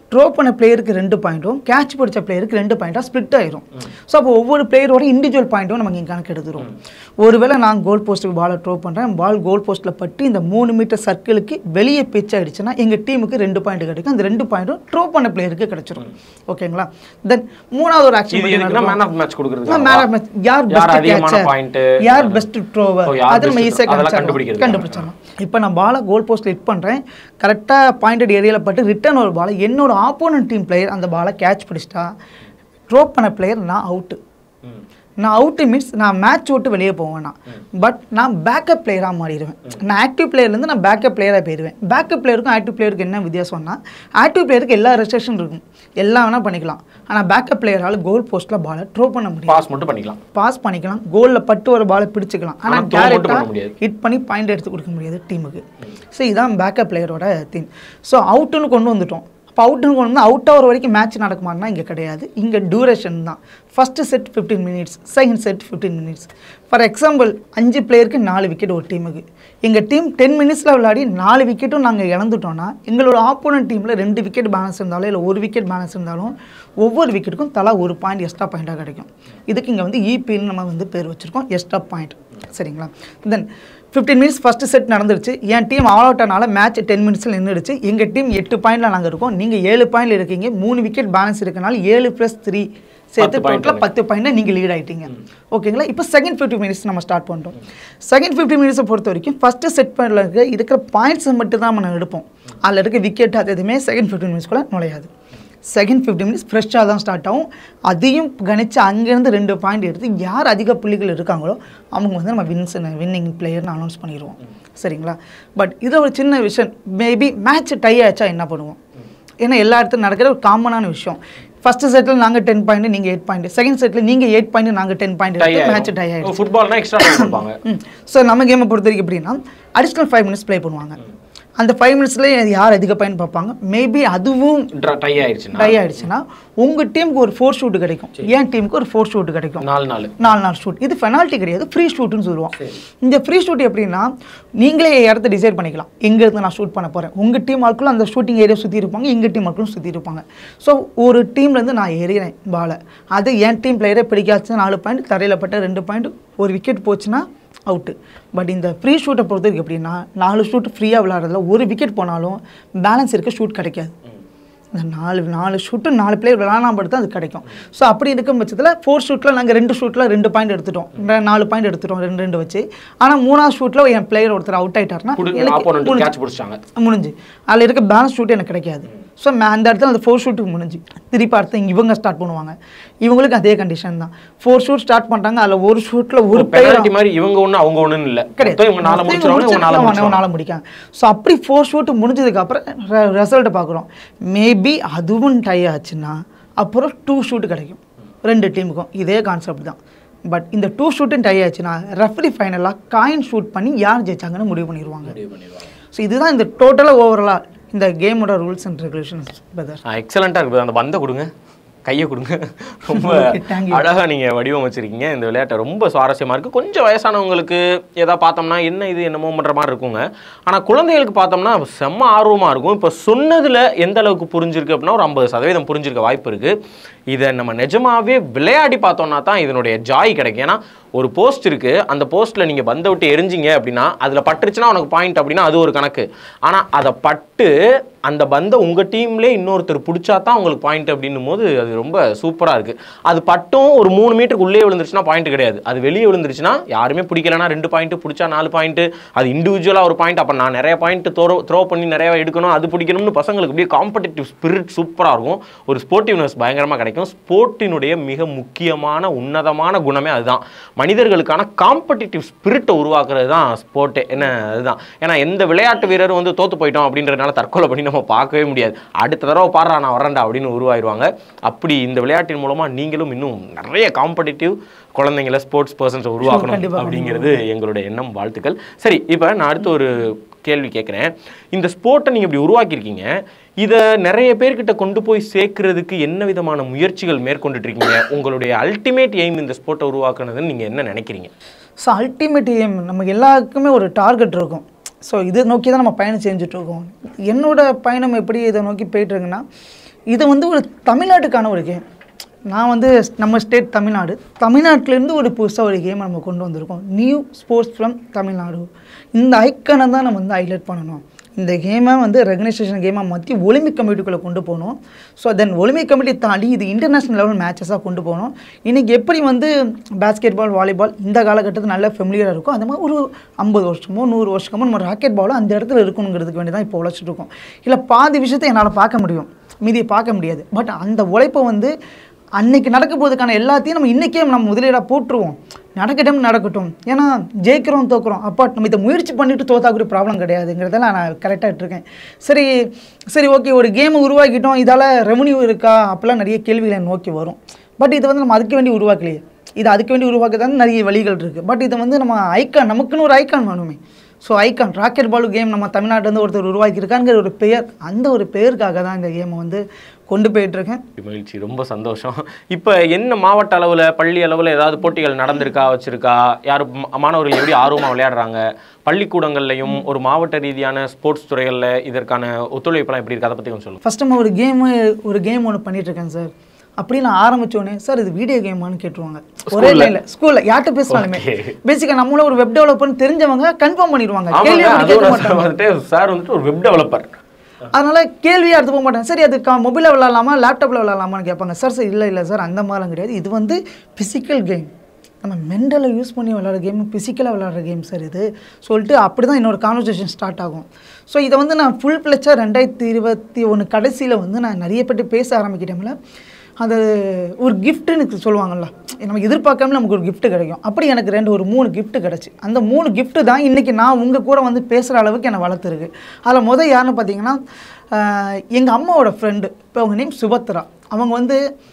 த்ரோ பண்ண பிளேயருக்கு ரெண்டு பாயிண்ட்டும் கேட்ச் பிடிச்ச பிளேயருக்கு ரெண்டு பாயிண்ட்டாக ஸ்ப்ளிட் ஆயிரும் ஸோ அப்போ ஒவ்வொரு பிளேயரோட இண்டிவிஜுவல் பாயிண்ட்டும் நமக்கு இங்கே கணக்கு எடுத்துரும் ஒருவேளை நான் கோல் போஸ்ட்டுக்கு பாலை த்ரோ பண்ணுறேன் பால் கோல் போஸ்ட்டில் பட்டு இந்த மூணு மீட்டர் சர்க்கிளுக்கு வெளியே பிச் ஆயிடுச்சுன்னா எங்கள் டீமுக்கு ரெண்டு பாயிண்ட் கிடைக்கும் அந்த ரெண்டு பாயிண்ட்டும் த்ரோ பண்ண பிளேயருக்கு கிடைச்சிரும் ஓகேங்களா தென் மூணாவது ஒரு இது எதுக்குன்னா மேன் ஆஃப் மேட்ச் கொடுக்குறது மேன் ஆஃப் மேட்ச் யார் யார் பெஸ்ட் அதிகமான கேட்சர் point? யார் பெஸ்ட் த்ரோவர் ஓ, யார் அது நம்ம best ஈஸியாக அதெல்லாம் கண்டுபிடிக்கிறது. கண்டுபிடிச்சிடலாம் இப்போ நான் பாலை கோல் போஸ்ட் ஹிட் பண்ணுறேன் கரெக்டாக பாயிண்டட் ஏரியாவில் பட்டு ரிட்டர்ன் ஒரு பால் என்னோட ஆப்போனன்ட் டீம் பிளேயர் அந்த பாலை கேட்ச் பிடிச்சிட்டா த்ரோ பண்ண பிளேயர் நான் அவுட்டு ம். நான் அவுட்டு மீன்ஸ் நான் மேட்ச் விட்டு வெளியே போவேன் பட் நான் பேக்கப் பிளேயராக மாறிடுவேன் நான் ஆக்டிவ் பிளேயர்லேருந்து நான் பேக்கப் பிளேயராக போயிடுவேன் பேக்கப் பிளேயருக்கும் ஆக்டிவ் பிளேயருக்கு என்ன வித்தியாசம்னா ஆக்டிவ் பிளேயருக்கு எல்லா ரெஸ்ட்ரிக்ஷன் இருக்கும் எல்லாம் வேணால் பண்ணிக்கலாம் ஆனால் பேக்கப் பிளேயரால் கோல் போஸ்ட்டில் பாலை த்ரோ பண்ண முடியும் பாஸ் மட்டும் பண்ணிக்கலாம் பாஸ் பண்ணிக்கலாம் கோலில் பட்டு ஒரு பாலை பிடிச்சிக்கலாம் ஆனா ஆனால் throw மட்டும் பண்ண டேரெக்டாக முடியாது. ஹிட் பண்ணி பாயிண்ட் எடுத்து கொடுக்க முடியாது டீமுக்கு ஸோ இதான் பேக்கப் பிளேயரோட தீம் ஸோ அவுட்டுன்னு கொண்டு வந்துட்டோம் அப்போ அவுட்டுன்னு கொண்டு வந்து அவுட் ஆகிற வரைக்கும் மேட்ச் நடக்குமான்னா இங்கே கிடையாது இங்கே டியூரேஷன் தான் first set fifteen minutes second set fifteen minutes for example அஞ்சு பிளேயருக்கு நாலு விக்கெட் ஒரு டீமுக்கு எங்கள் டீம் டென் மினிட்ஸில் விளையாடி நாலு விக்கெட்டும் நாங்கள் இழந்துட்டோம்னா எங்களோட ஆப்போனன்ட் டீமில் ரெண்டு விக்கெட் பேலன்ஸ் இருந்தாலும் இல்லை ஒரு விக்கெட் பேலன்ஸ் இருந்தாலும் ஒவ்வொரு விக்கெட்டுக்கும் தலா ஒரு பாயிண்ட் எக்ஸ்ட்ரா பாயிண்ட்டாக கிடைக்கும் இதுக்கு இங்கே வந்து இபின்னு நம்ம வந்து பேர் வச்சுருக்கோம் எக்ஸ்ட்ரா பாயிண்ட் சரிங்களா then fifteen minutes first set நடந்துருச்சு என் டீம் ஆல் அவுட் ஆனால மேட்ச் டென் மினிட்ஸில் நின்றுடுச்சு எங்கள் டீம் எட்டு பாயிண்டில் நாங்கள் இருக்கோம் நீங்கள் ஏழு பாயிண்டில் இருக்கீங்க மூணு விக்கெட் பேலன்ஸ் இருக்கனால ஏழு ப்ளஸ் த்ரீ சேர்த்து பத்து point டோட்டலாக பத்து பாயிண்ட் நீங்கள் லீட் ஆயிட்டீங்க ஓகேங்களா இப்போ செகண்ட் ஃபிஃப்டி மினிட்ஸ் நம்ம ஸ்டார்ட் பண்ணிட்டோம் செகண்ட் ஃபிஃப்டி மினிட்ஸை பொறுத்த வரைக்கும் ஃபஸ்ட்டு செட் பாயிண்டில் இருக்க இருக்கிற பாயிண்ட்ஸ் மட்டும் தான் நம்ம எடுப்போம் அதில் இருக்க விக்கெட் அது எதுவுமே செகண்ட் ஃபிஃப்டி மினிட்ஸ்க்குள்ளே நுழையாது செகண்ட் ஃபிஃப்டி மினிட்ஸ் ஃப்ரெஷ்ஷாக தான் ஸ்டார்ட் ஆகும் அதையும் கணிச்சு அங்கேருந்து ரெண்டு பாயிண்ட் எடுத்து யார் அதிக புள்ளிகள் இருக்காங்களோ அவங்க வந்து நம்ம வின்ஸ் வின்னிங் பிளேயர்னு அனௌன்ஸ் பண்ணிடுவோம் சரிங்களா பட் இது ஒரு சின்ன விஷயம் மேபி மேட்ச் டை ஆச்சா என்ன பண்ணுவோம் ஏன்னா எல்லா இடத்துலையும் நடக்கிற ஒரு காமனான விஷயம் ஃபர்ஸ்ட் செட்டில் நாங்கள் டென் பாயிண்ட் நீங்கள் எயிட் பாயிண்ட் செகண்ட் செட்டில் நீங்கள் எயிட் பாயிண்ட் நாங்கள் டென் பாயிண்ட் Tie எடுத்து மேட்ச் டை ஆயிடும் ஆயிடுச்சு ஃபுட்பால்னா எக்ஸ்ட்ரா டைம் கொடுப்பாங்க ம் ஸோ நம்ம கேமை பொறுத்த வரைக்கும் எப்படின்னா அடிஷ்னல் ஃபைவ் மினிட்ஸ் ப்ளே பண்ணுவாங்க அந்த ஃபைவ் மினிட்ஸ்லேயே யார் அதிக பாயிண்ட் பார்ப்பாங்க மேபி அதுவும் டை ஆயிடுச்சுன்னா டை ஆயிடுச்சுன்னா உங்கள் டீமுக்கு ஒரு ஃபோர் ஷூட் கிடைக்கும் என் டீமுக்கு ஒரு ஃபோர் ஷூட் கிடைக்கும் நாலு நாலு நாலு நாலு ஷூட் இது பெனால்ட்டி கிடையாது ஃப்ரீ ஷூட்னு சொல்லுவோம் இந்த ஃப்ரீ ஷூட் எப்படின்னா நீங்களே இடத்த டிசைட் பண்ணிக்கலாம் எங்க இருந்து நான் ஷூட் பண்ண போகிறேன் உங்கள் டீம் ஆட்களும் அந்த ஷூட்டிங் ஏரியா சுற்றி இருப்பாங்க எங்கள் டீம் ஆட்களும் சுற்றி இருப்பாங்க ஸோ ஒரு டீம்லேருந்து நான் எறிகிறேன் பாலை அது என் டீம் பிளேயரே பிடிக்காச்சு நாலு பாயிண்ட் தரையில் பட்ட ரெண்டு பாயிண்ட் ஒரு விக்கெட் போச்சுன்னா அவுட்டு பட் இந்த ஃப்ரீ ஷூட்டை பொறுத்தவரைக்கும் எப்படின்னா நாலு ஷூட் ஃப்ரீயாக விளாட்றதுல ஒரு விக்கெட் போனாலும் பேலன்ஸ் இருக்க ஷூட் கிடைக்காது இந்த நாலு நாலு ஷூட்டு நாலு பிளேயர் விளாட்னா மட்டும் தான் அது கிடைக்கும் ஸோ அப்படி இருக்கும் பட்சத்தில் ஃபோர் ஷூட்டில் நாங்கள் ரெண்டு ஷூட்டில் ரெண்டு பாயிண்ட் எடுத்துட்டோம் ரெ- நாலு பாயிண்ட் எடுத்துட்டோம் ரெண்டு ரெண்டு வச்சு ஆனால் மூணாவது ஷூட்டில் என் பிளேயர் ஒருத்தர் அவுட் ஆயிட்டாருன்னா ஆப்போனன்ட் எனக்கு கேட்ச் பிடிச்சாங்க முடிஞ்சு அதில் இருக்க பேலன்ஸ் ஷூட் எனக்கு கிடைக்காது ஸோ அந்த இடத்துல அந்த ஃபோர் ஷூட்டுக்கு முடிஞ்சு திருப்பி அடுத்து இங்க இவங்க ஸ்டார்ட் பண்ணுவாங்க இவங்களுக்கு அதே கண்டிஷன் தான் ஃபோர் ஷூட் ஸ்டார்ட் பண்ணுறாங்க அதில் ஒரு ஷூட்டில் ஒரு பிளேயர் பெனால்ட்டி மாதிரி இவங்க ஒண்ணு அவங்க ஒண்ணுன்னு இல்ல மொத்தம் இவங்க நாலு முடிச்சிருவாங்க இவங்க நாலு முடிச்சிருவாங்க நாளை முடிக்காங்க ஸோ அப்படி ஃபோர் ஷூட் முடிஞ்சதுக்கப்புறம் ரிசல்ட்டை பார்க்குறோம் மேபி அதுவும் டை ஆச்சுன்னா அப்புறம் டூ ஷூட் கிடைக்கும் ரெண்டு டீமுக்கும் இதே கான்செப்ட் தான் பட் இந்த டூ ஷூட்டும் டை ஆச்சுன்னா ரெஃபரி ஃபைனலாக காயின் ஷூட் பண்ணி யார் ஜெயிச்சாங்கன்னு முடிவு பண்ணிடுவாங்க ஸோ இதுதான் இந்த டோட்டலாக ஓவரலாக இந்த கேமோட ரூல்ஸ் அண்ட் ரெகுலேஷன்ஸ் பிரதர் எக்ஸலண்டா இருக்குது அந்த பந்தை கொடுங்க கையை கொடுங்க ரொம்ப Okay, thank you. அழகா நீங்க வடிவமைச்சிருக்கீங்க இந்த விளையாட்டை ரொம்ப சுவாரஸ்யமா இருக்கு கொஞ்சம் வயசானவங்களுக்கு ஏதாவது பார்த்தோம்னா என்ன இது என்னமோ பண்ற மாதிரி இருக்குங்க ஆனா குழந்தைகளுக்கு பார்த்தோம்னா செம்ம ஆர்வமா இருக்கும் இப்போ சொன்னதுல எந்த அளவுக்கு புரிஞ்சிருக்கு அப்படின்னா ஒரு ஐம்பது சதவீதம் புரிஞ்சிருக்க வாய்ப்பு இருக்கு இதை நம்ம நிஜமாவே விளையாடி பார்த்தோம்னா தான் இதனுடைய ஜாய் கிடைக்கும் ஏன்னா ஒரு போஸ்ட் இருக்கு அந்த போஸ்ட்ல நீங்க பந்தை விட்டு எரிஞ்சிங்க அப்படின்னா அதுல பட்டுருச்சுன்னா உனக்கு பாயிண்ட் அப்படின்னா அது ஒரு கணக்கு ஆனா அதை பட்டு அந்த பந்தை உங்க டீம்ல இன்னொருத்தர் பிடிச்சா தான் உங்களுக்கு பாயிண்ட் அப்படின்னும் போது அது ரொம்ப சூப்பரா இருக்கு அது பட்டும் ஒரு மூணு மீட்டருக்கு உள்ளே விழுந்துருச்சுன்னா பாயிண்ட் கிடையாது அது வெளியே விழுந்துருச்சுன்னா யாருமே பிடிக்கலனா ரெண்டு பாயிண்ட் பிடிச்சா நாலு பாயிண்ட் அது இண்டிவிஜுவலா ஒரு பாயிண்ட் அப்ப நான் நிறைய பாயிண்ட் த்ரோ த்ரோ பண்ணி நிறைய எடுக்கணும் அது பிடிக்கணும்னு பசங்களுக்கு அப்படியே காம்படிட்டிவ் ஸ்பிரிட் சூப்பரா இருக்கும் ஒரு ஸ்போர்ட்டிவ்னஸ் பயங்கரமா கிடைக்கும் ஸ்போர்ட்டினுடைய மிக முக்கியமான உன்னதமான குணமே அதுதான் மனிதர்களுக்கான காம்படிட்டிவ் ஸ்பிரிட்டை உருவாக்குறது தான் ஸ்போர்ட்டே என்ன அதுதான் ஏன்னா எந்த விளையாட்டு வீரர் வந்து தோத்து போயிட்டோம் அப்படின்றதுனால தற்கொலை பண்ணி நம்ம பார்க்கவே முடியாது அடுத்த தடவை பாடுறா நான் வரேன்டா அப்படின்னு உருவாயிருவாங்க அப்படி இந்த விளையாட்டின் மூலமா நீங்களும் இன்னும் நிறைய காம்படிட்டிவ் குழந்தைங்கள ஸ்போர்ட்ஸ் பர்சன்ஸை உருவாக்கணும் கண்டிப்பா, அப்படிங்கிறது எங்களுடைய எண்ணம் வாழ்த்துக்கள் சரி இப்போ நான் அடுத்து ஒரு கேள்வி கேட்குறேன் இந்த ஸ்போர்ட்டை நீங்கள் இப்படி உருவாக்கியிருக்கீங்க இதை நிறைய பேர்கிட்ட கொண்டு போய் சேர்க்கறதுக்கு என்ன விதமான முயற்சிகள் மேற்கொண்டுட்டு இருக்கீங்க உங்களுடைய அல்டிமேட் எய்ம் இந்த ஸ்போர்ட்டை உருவாக்குனதுன்னு நீங்கள் என்ன நினைக்கிறீங்க ஸோ அல்டிமேட் எய்ம் நமக்கு எல்லாருக்குமே ஒரு டார்கெட் இருக்கும் ஸோ இதை நோக்கி தான் நம்ம பயணம் செஞ்சுட்டு இருக்கோம் என்னோட பயணம் எப்படி இதை நோக்கி போயிட்டு இருக்குன்னா இது வந்து ஒரு தமிழ்நாட்டுக்கான ஒரு கேம் நான் வந்து நம்ம ஸ்டேட் தமிழ்நாடு தமிழ்நாட்டிலேருந்து ஒரு புதுசாக ஒரு கேமை நம்ம கொண்டு வந்திருக்கோம் நியூ ஸ்போர்ட்ஸ் ஃப்ரம் தமிழ்நாடு இந்த ஐக்கனை தான் நம்ம வந்து ஹைலைட் பண்ணணும் இந்த கேமை வந்து ரெகனைசேஷன் கேமாக மாற்றி ஒலிம்பிக் கமிட்டிக்குள்ளே கொண்டு போகணும் ஸோ தென் ஒலிம்பிக் கமிட்டி தாண்டி இது இன்டர்நேஷ்னல் லெவல் மேட்சஸாக கொண்டு போகணும் இன்றைக்கி எப்படி வந்து பேஸ்கெட் பால் வாலிபால் இந்த காலகட்டத்தில் நல்ல ஃபெமிலியராக இருக்கும் அந்த மாதிரி ஒரு ஐம்பது வருஷமோ நூறு வருஷமோ நம்ம ராக்கெட் பாலும் அந்த இடத்துல இருக்கணுங்கிறதுக்கு வேண்டி தான் இப்போ உழைச்சிட்டு இருக்கோம் இல்லை பாதி விஷயத்தை என்னால் பார்க்க முடியும் மீதியை பார்க்க முடியாது பட் அந்த உழைப்பை வந்து அன்னைக்கு நடக்க போவதுக்கான எல்லாத்தையும் நம்ம இன்றைக்கே நம்ம முதலீடாக போட்டுருவோம் நடக்கட்டும் நடக்கட்டும் ஏன்னா ஜெயிக்கிறோம் தோக்குறோம் அப்பா நம்ம இதை முயற்சி பண்ணிட்டு தோத்தா கூட ப்ராப்ளம் கிடையாதுங்கிறதெல்லாம் நான் கரெக்டாக இருக்கேன் சரி சரி ஓகே ஒரு கேமை உருவாக்கிட்டோம் இதால் ரெவன்யூ இருக்கா அப்போல்லாம் நிறைய கேள்விகளை நோக்கி வரும் பட் இதை வந்து நம்ம அதுக்கு வேண்டி உருவாக்கலையே இது அதுக்கு வேண்டி உருவாக்க தான் நிறைய வழிகள் இருக்குது பட் இதை வந்து நம்ம ஐக்கான் நமக்குன்னு ஒரு ஐக்கான் வேணுமே so icon rocket ball game நம்ம தமிழ்நாட்டிலேருந்து ஒருத்தர் உருவாக்கியிருக்காங்கிற ஒரு பெயர் அந்த ஒரு பெயருக்காக தான் இந்த கேமை வந்து கொண்டு போயிட்டுருக்கேன் மகிழ்ச்சி ரொம்ப சந்தோஷம் இப்போ என்ன மாவட்ட அளவில் பள்ளி அளவில் ஏதாவது போட்டிகள் நடந்திருக்கா வச்சிருக்கா யார் ம- மாணவர்கள் எப்படி ஆர்வமாக விளையாடுறாங்க பள்ளிக்கூடங்கள்லையும் ஒரு மாவட்ட ரீதியான ஸ்போர்ட்ஸ் துறைகளில் இதற்கான ஒத்துழைப்பெல்லாம் எப்படி இருக்கு அதை பற்றி கொஞ்சம் சொல்லுங்க ஃபஸ்ட் நம்ம ஒரு கேமு ஒரு கேம் ஒன்று பண்ணிட்டு இருக்கேன் சார் அப்படி நான் ஆரம்பிச்சோடனே சார் இது வீடியோ கேமான்னு கேட்டுருவாங்க ஒரே லைனில் ஸ்கூலில் யார்கிட்ட பேசினாலுமே Okay. பேசிக்காக நம்மளும் ஒரு வெப் டெவலப்பர்னு தெரிஞ்சவங்க கன்ஃபார்ம் பண்ணிடுவாங்க ஆமாங்க கேள்வி அப்படி கேட்க அதுவும் மாட்டாங்க நான் வந்துட்டு சார் வந்துட்டு ஒரு வெப் டெவலப்பர் அதனால கேள்வியே எடுத்து போக மாட்டேன் சரி அது மொபைலில் விளாட்லாமா லேப்டாப்பில் விளாட்லாமான்னு கேட்பாங்க சார் சார் இல்லை இல்லை சார் அந்த மாதிரிலாம் கிடையாது இது வந்து ஃபிசிக்கல் கேம் நம்ம மென்டலை யூஸ் பண்ணி விளாட்ற கேம் ஃபிசிக்கலாக விளாட்ற கேம் சார் இது சொல்லிட்டு அப்படி தான் என்னோட கான்வர்சேஷன் ஸ்டார்ட் ஆகும் ஸோ இதை வந்து நான் ஃபுல் பிளச்சாக ரெண்டாயிரத்தி இருபத்தி ஒன்று கடைசியில் வந்து நான் நிறைய பேர்ட்டு பேச ஆரம்பிக்கிட்டேன்ல அது ஒரு கிஃப்ட்டுன்னு சொல்லுவாங்கல்ல நம்ம எதிர்பார்க்காம நமக்கு ஒரு gift கிடைக்கும் அப்படி எனக்கு ரெண்டு ஒரு மூணு gift கிடச்சி அந்த மூணு gift தான் இன்றைக்கி நான் உங்கள் கூட வந்து பேசுகிற அளவுக்கு என்னை வளர்த்துருக்கு அதில் முதல் யாருன்னு பார்த்தீங்கன்னா எங்கள் அம்மாவோட ஃப்ரெண்டு இப்போ அவங்க நேம் சுபத்ரா அவங்க வந்து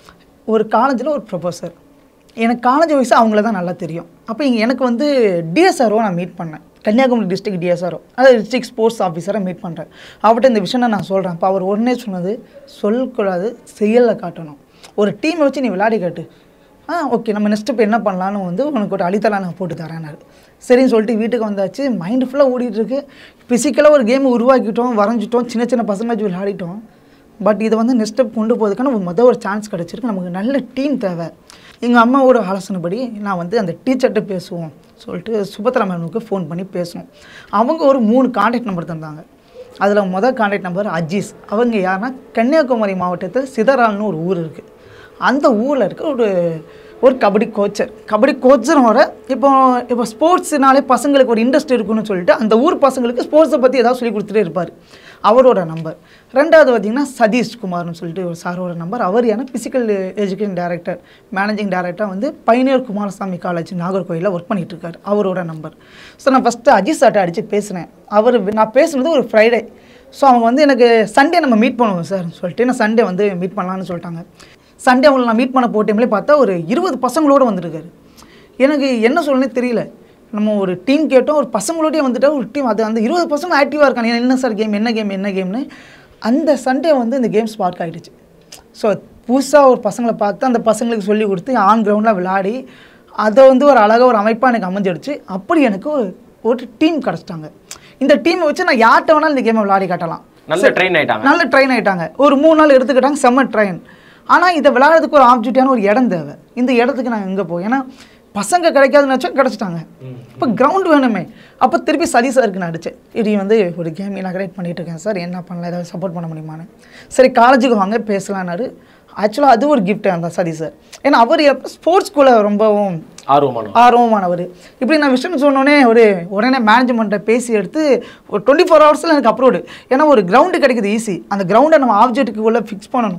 ஒரு காலேஜில் ஒரு ப்ரொஃபஸர் எனக்கு காலேஜ் வயசு அவங்கள தான் நல்லா தெரியும் அப்போ இங்கே எனக்கு வந்து டிஎஸ்ஆர்ஓ நான் மீட் பண்ணேன் கன்னியாகுமரி டிஸ்ட்ரிக்ட் டிஎஸ்ஆர்ஓ அதாவது டிஸ்ட்ரிக்ட் ஸ்போர்ட்ஸ் ஆஃபீஸரை மீட் பண்ணுறேன் அவர்கிட்ட இந்த விஷயம் நான் சொல்கிறேன் அப்போ அவர் உடனே சொன்னது சொல்லக்கூடாது செயலில் காட்டணும் ஒரு டீமை வச்சு நீ விளையாடி காட்டு ஆ ஓகே நம்ம நெக்ஸ்ட் இப்போ என்ன பண்ணலான்னு வந்து உனக்கு ஒரு அடித்தலாம் நான் போட்டு தரேன்னாரு சரின்னு சொல்லிட்டு வீட்டுக்கு வந்தாச்சு மைண்டு ஃபுல்லாக ஓடிட்டுருக்கு ஃபிசிக்கலாக ஒரு கேம் உருவாக்கிட்டோம் வரைஞ்சிட்டோம் சின்ன சின்ன பசங்க வச்சு விளையாடிட்டோம் பட் இதை வந்து நெக்ஸ்ட் ஸ்டெப் கொண்டு போகிறதுக்கான ஒரு மொதல் ஒரு சான்ஸ் கிடச்சிருக்கு நமக்கு நல்ல டீம் தேவை எங்கள் அம்மாவோட ஆலோசனைப்படி நான் வந்து அந்த டீச்சர்கிட்ட பேசுவோம் சொல்லிட்டு சுபத்ரா மேமுக்கு ஃபோன் பண்ணி பேசணும் அவங்க ஒரு மூணு காண்டாக்ட் நம்பர் தந்தாங்க அதில் முதல் காண்டாக்ட் நம்பர் அஜீஸ் அவங்க யாருன்னா கன்னியாகுமரி மாவட்டத்தில் சிதறால்னு ஒரு ஊர் இருக்குது அந்த ஊரில் இருக்க ஒரு ஒரு கபடி கோச்சர் கபடி கோச்சரோட இப்போ இப்போ ஸ்போர்ட்ஸ்னாலே பசங்களுக்கு ஒரு இன்ட்ரெஸ்ட் இருக்குன்னு சொல்லிட்டு அந்த ஊர் பசங்களுக்கு ஸ்போர்ட்ஸை பற்றி ஏதாவது சொல்லி கொடுத்துட்டே இருப்பார் அவரோட நம்பர் ரெண்டாவது பார்த்தீங்கன்னா சதீஷ் குமார்னு சொல்லிட்டு ஒரு சாரோட நம்பர் அவர் ஏன்னா physical education director managing director வந்து பைனியர் குமாரசாமி காலேஜ் நாகர்கோயிலில் ஒர்க் பண்ணிட்டு இருக்காரு அவரோட நம்பர் ஸோ நான் ஃபஸ்ட்டு அஜித் சார்ட்ட அடித்து பேசினேன் அவர் நான் பேசுனது ஒரு ஃப்ரைடே ஸோ அவங்க வந்து எனக்கு சண்டே நம்ம மீட் பண்ணுவோம் சார் சொல்லிட்டு நான் சண்டே வந்து மீட் பண்ணலான்னு சொல்லிட்டாங்க சண்டே அவங்களை நான் மீட் பண்ண போட்ட டைம்லேயே பார்த்தா ஒரு இருபது பசங்களோட வந்திருக்காரு எனக்கு என்ன சொல்லணும்னே தெரியல நம்ம ஒரு டீம் கேட்டோம் ஒரு பசங்களோடய வந்துட்டா ஒரு டீம் அது அந்த இருபது பசங்க ஆக்டிவாக இருக்காங்க என்ன சார் கேம் என்ன கேம் என்ன கேம்னு அந்த சண்டே வந்து இந்த கேம் ஸ்பார்க் ஆகிடுச்சு ஸோ புதுசாக ஒரு பசங்களை பார்த்து அந்த பசங்களுக்கு சொல்லி கொடுத்து ஆன் கிரவுண்டில் விளையாடி அதை வந்து ஒரு அழகாக ஒரு அமைப்பாக எனக்கு அமைஞ்சிடுச்சு அப்படி எனக்கு ஒரு- ஒரு டீம் கிடச்சிட்டாங்க இந்த டீமை வச்சு நான் யார்கிட்ட வேணாலும் இந்த கேமை விளையாடி காட்டலாம் நல்ல ட்ரெயின் ஆயிட்டாங்க நல்ல ட்ரெயின் ஆயிட்டாங்க ஒரு மூணு நாள் எடுத்துக்கிட்டாங்க செம்ம ட்ரெயின் ஆனால் இதை விளையாடுறதுக்கு ஒரு ஆப்ஜெக்டான ஒரு இடம் தேவை இந்த இடத்துக்கு நான் எங்கே போய் ஏன்னா பசங்க கிடைக்காதுன்னு வச்சா கிடச்சிட்டாங்க இப்போ கிரவுண்ட் வேணுமே அப்போ திருப்பி சதி சாருக்கு நான் அடித்தேன் இது வந்து ஒரு கேம் நான் கிரியேட் பண்ணிட்டு இருக்கேன் சார் என்ன பண்ணலாம் ஏதாவது சப்போர்ட் பண்ண முடியுமான்னு சரி காலேஜுக்கு வாங்க பேசலான்னாரு ஆக்சுவலாக அது ஒரு gift அந்த சதி சார் ஏன்னா அவர் ஸ்போர்ட்ஸ்குள்ளே ரொம்பவும் ஆர்வமான ஆர்வமானவர் இப்படி நான் விஷயம் சொன்னோடனே ஒரு உடனே மேனேஜ்மெண்ட்டை பேசி எடுத்து ஒரு டுவெண்ட்டி ஃபோர் ஹவர்ஸில் எனக்கு அப்ரோடு ஏன்னா ஒரு கிரவுண்டு கிடைக்குது ஈஸி அந்த கிரவுண்டை நம்ம ஆப்ஜெக்ட்டுக்கு உள்ள ஃபிக்ஸ் பண்ணணும்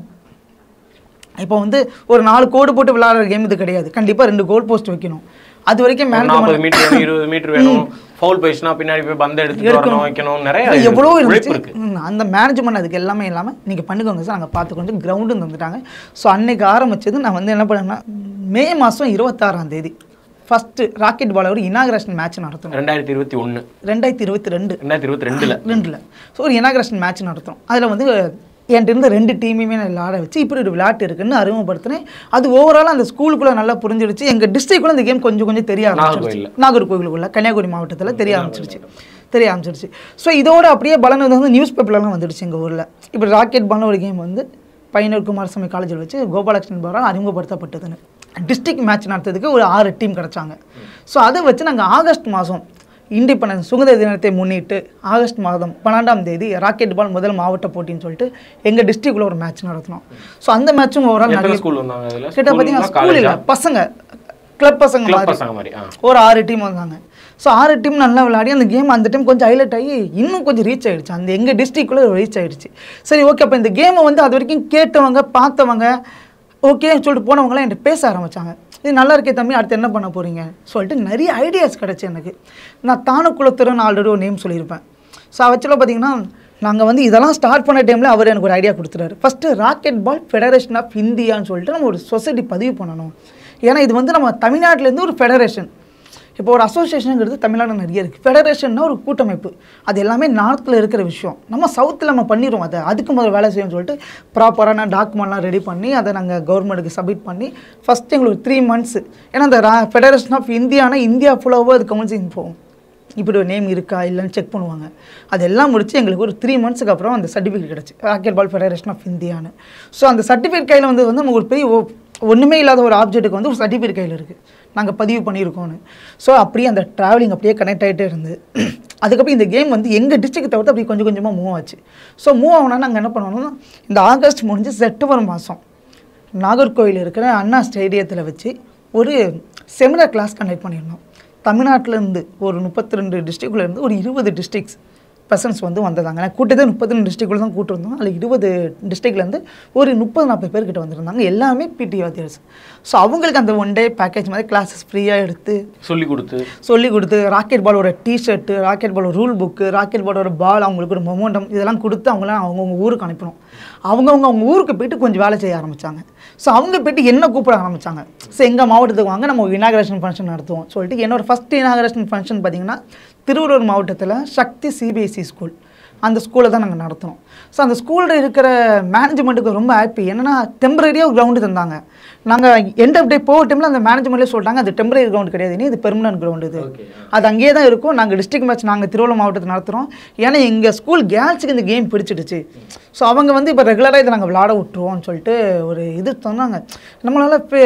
இப்போ வந்து ஒரு நாலு கோடு போட்டு விளையாடுற கேம் இது கிடையாது கண்டிப்பாக ரெண்டு கோல் போஸ்ட் வைக்கணும் அது வரைக்கும் நாற்பது மேனேஜ்மெண்ட் மீட்டர் வேணும் இருபது மீட்டர் வேணும் ஃபவுல் போயிடுச்சுன்னா பின்னாடி போய் பந்து எடுத்துட்டு வரணும் வைக்கணும் நிறைய எவ்வளோ உழைப்பு இருந்துச்சு இருக்கு ம், அந்த மேனேஜ்மெண்ட் அதுக்கு எல்லாமே இல்லாமல் நீங்கள் பண்ணிக்கோங்க சார் நாங்கள் பார்த்துக்கொண்டு கிரவுண்டும் தந்துட்டாங்க ஸோ அன்னைக்கு ஆரம்பிச்சது நான் வந்து என்ன பண்ணேன்னா மே மாதம் இருபத்தாறாம் தேதி ஃபஸ்ட்டு ராக்கெட் பால் ஒரு இனாகிரேஷன் மேட்ச் நடத்தணும் ரெண்டாயிரத்தி இருபத்தி ஒண்ணு ரெண்டாயிரத்தி இருபத்தி ரெண்டு ரெண்டாயிரத்தி இருபத்தி ரெண்டுல ரெண்டில் ஸோ ஒரு இனாகிரேஷன் மேட்ச் நடத்துகிறோம் அதில் வந்து என்கிட்ட இருந்த ரெண்டு டீமையுமே நான் விளையாட வச்சு இப்படி ஒரு விளையாட்டு இருக்குன்னு அறிமுகப்படுத்தினேன் அது ஓவராலாக அந்த ஸ்கூலுக்குள்ளே நல்லா புரிஞ்சிடுச்சு எங்கள் டிஸ்ட்ரிக்ட்குள்ளே இந்த கேம் கொஞ்சம் கொஞ்சம் தெரிய ஆரம்பிச்சிருச்சு நாகர்கோயில்ல. நாகர்கோவிலுக்குள்ள கன்னியாகுமரி மாவட்டத்தில் தெரிய ஆரம்பிச்சிருச்சு தெரிய ஆரம்பிச்சிருச்சு ஸோ இதோட அப்படியே பலன் வந்து நியூஸ் பேப்பர்லாம் வந்துடுச்சு எங்கள் ஊரில் இப்போ ராக்கெட் பால்னு ஒரு கேம் வந்து பையனூர் குமாரசாமி காலேஜில் வச்சு கோபாலகிருஷ்ணன் பவரால் அறிமுகப்படுத்தப்பட்டதுன்னு டிஸ்ட்ரிக்ட் மேட்ச் நடத்துறதுக்கு ஒரு ஆறு டீம் கிடச்சாங்க ஸோ அதை வச்சு நாங்கள் ஆகஸ்ட் மாதம் இண்டிபெண்டன்ஸ் சுதந்திர தினத்தை முன்னிட்டு ஆகஸ்ட் மாதம் பன்னெண்டாம் தேதி ராக்கெட் பால் முதல் மாவட்ட போட்டின்னு சொல்லிட்டு எங்கள் டிஸ்ட்ரிக்டில் ஒரு மேட்ச் நடத்தினோம் ஸோ அந்த மேட்சும் ஓவரால் எத்தனை நிறைய ஸ்கூல் வந்தாங்க இதுல கிட்ட பார்த்தீங்கன்னா ஸ்கூல் இல்லை பசங்க கிளப் பசங்க கிளப் மாதிரி பசங்க மாதிரி ஆ ஒரு ஆறு டீம் வந்தாங்க ஸோ ஆறு டீம் நல்லா விளையாடி அந்த கேம் அந்த டைம் கொஞ்சம் ஹைலைட் ஆகி இன்னும் கொஞ்சம் ரீச் ஆயிடுச்சு அந்த எங்கள் டிஸ்ட்ரிக்ட்குள்ளே ரீச் ஆயிடுச்சு சரி ஓகே அப்போ இந்த கேமை வந்து அது வரைக்கும் கேட்டவங்க பார்த்தவங்க ஓகேன்னு சொல்லிட்டு போனவங்களாம் என்கிட்ட பேச ஆரம்பிச்சாங்க இது நல்லா இருக்கே தம்பி அடுத்து என்ன பண்ண போகிறீங்க சொல்லிட்டு நிறைய ஐடியாஸ் கிடச்சி எனக்கு நான் தானுக்குளத்துறன்னு ஆல்ரெடி ஒரு நேம் சொல்லியிருப்பேன் ஸோ ஆக்சுவலாக பார்த்தீங்கன்னா நாங்கள் வந்து இதெல்லாம் ஸ்டார்ட் பண்ண டைமில் அவர் எனக்கு ஒரு ஐடியா கொடுத்துட்டாரு first rocket ball federation of இந்தியான்னு சொல்லிட்டு நம்ம ஒரு சொசைட்டி பதிவு பண்ணணும் ஏன்னா இது வந்து நம்ம தமிழ்நாட்டிலேருந்து ஒரு ஃபெடரேஷன் இப்போ ஒரு அசோசியேஷனுங்கிறது தமிழ்நாடு நிறைய இருக்குது ஃபெடரேஷன்னா ஒரு கூட்டமைப்பு அது எல்லாமே நார்த்தில் இருக்கிற விஷயம் நம்ம சவுத்தில் நம்ம பண்ணிடுவோம் அதை அதுக்கு முதல்ல வேலை செய்யணும்னு சொல்லிட்டு ப்ராப்பரான டாக்குமெண்ட்லாம் ரெடி பண்ணி அதை நாங்கள் கவர்மெண்ட்டுக்கு சப்மிட் பண்ணி ஃபஸ்ட்டு எங்களுக்கு த்ரீ மந்த்ஸ் ஏன்னா அந்த ஃபெடரேஷன் ஆஃப் இந்தியானா இந்தியா ஃபுல்லாகவோ அது கவுன்சிலிங் போகும் இப்படி ஒரு நேம் இருக்கா இல்லைன்னு செக் பண்ணுவாங்க அதெல்லாம் முடிச்சு எங்களுக்கு ஒரு த்ரீ மந்த்ஸ்க்கு அப்புறம் அந்த சர்டிஃபிகேட் கிடச்சி ராக்கெட் பால் ஃபெடரேஷன் ஆஃப் இந்தியான்னு ஸோ அந்த சர்டிஃபிகேட் கையில் வந்து வந்து நமக்கு ஒரு பெரிய ஒ- ஒண்ணுமே இல்லாத ஒரு ஆப்ஜெக்ட்டுக்கு வந்து ஒரு சர்டிஃபிகேட் கையில் இருக்குது நாங்கள் பதிவு பண்ணியிருக்கோன்னு ஸோ அப்படியே அந்த ட்ராவலிங் அப்படியே கனெக்ட் ஆகிட்டே இருந்து அதுக்கப்புறம் இந்த கேம் வந்து எங்கள் டிஸ்ட்ரிக்ட் தவிர்த்து அப்படியே கொஞ்சம் கொஞ்சமாக மூவ் ஆச்சு ஸோ மூவ் ஆகணும்னா நாங்கள் என்ன பண்ணணும்னா இந்த ஆகஸ்ட் முடிஞ்சு செப்டம்பர் மாதம் நாகர்கோவில் இருக்கிற அண்ணா ஸ்டேடியத்தில் வச்சு ஒரு செமினார் கிளாஸ் கண்டக்ட் பண்ணியிருந்தோம் தமிழ்நாட்டிலேருந்து ஒரு முப்பத்தி ரெண்டு இருந்து ஒரு இருபது டிஸ்ட்ரிக்ஸ் பர்சன்ஸ் வந்து வந்திருந்தாங்க நான் கூட்டத்தை முப்பத்தி ரெண்டு டிஸ்ட்ரிக்டில் தான் கூட்டிருந்தோம் அதில் இருபது டிஸ்ட்ரிக்ட்லேருந்து ஒரு முப்பது நாற்பது பேர்கிட்ட வந்திருந்தாங்க எல்லாமே பிடி வாத்தியர்ஸ் ஸோ அவங்களுக்கு அந்த ஒன் டே பேக்கேஜ் மாதிரி கிளாஸஸ் ஃப்ரீயாக எடுத்து சொல்லி கொடுத்து சொல்லி கொடுத்து ராக்கெட் பாலோட டிஷர்ட்டு ராக்கெட் பாலோட ரூல் புக்கு ராக்கெட் பாலோட பால் அவங்களுக்கு ஒரு மொமெண்டம் இதெல்லாம் கொடுத்து அவங்களாம் அவங்கவுங்க ஊருக்கு அனுப்பணும் அவங்கவுங்க அவங்க ஊருக்கு போயிட்டு கொஞ்சம் வேலை செய்ய ஆரம்பித்தாங்க ஸோ அவங்க போயிட்டு என்ன கூப்பிட ஆரம்பித்தாங்க ஸோ எங்கள் மாவட்டத்துக்கு வாங்க நம்ம இனாகரேஷன் ஃபங்க்ஷன் நடத்துவோம் சொல்லிட்டு என்னோட ஃபஸ்ட் இனாகரேஷன் ஃபங்க்ஷன் பார்த்தீங்கன்னா திருவள்ளூர் மாவட்டத்தில் சக்தி சிபிஎஸ்சி ஸ்கூல் அந்த ஸ்கூலை தான் நாங்கள் நடத்தினோம் ஸோ அந்த ஸ்கூலில் இருக்கிற மேனேஜ்மெண்ட்டுக்கு ரொம்ப ஹாப்பி என்னன்னா டெம்பரரியாக கிரவுண்டு தந்தாங்க நாங்கள் எண்ட் ஆஃப் டே போகிற டைமில் அந்த மேனேஜ்மெண்ட்லேயே சொல்லிட்டாங்க அது டெம்பரரி கிரவுண்ட் கிடையாது இனி இது பெர்மனன்ட் கிரவுண்டு இது அது அங்கேயே தான் இருக்கும் நாங்கள் டிஸ்ட்ரிக்ட் மேட்ச் நாங்கள் திருவள்ளூர் மாவட்டத்தில் நடத்துகிறோம் ஏன்னா எங்கள் ஸ்கூல் கேர்ள்ஸுக்கு இந்த கேம் பிடிச்சிடுச்சு ஸோ அவங்க வந்து இப்போ ரெகுலராக இதை நாங்கள் விளாட விட்டுருவோம்னு சொல்லிட்டு ஒரு இது சொன்னாங்க நம்மளால் இப்போ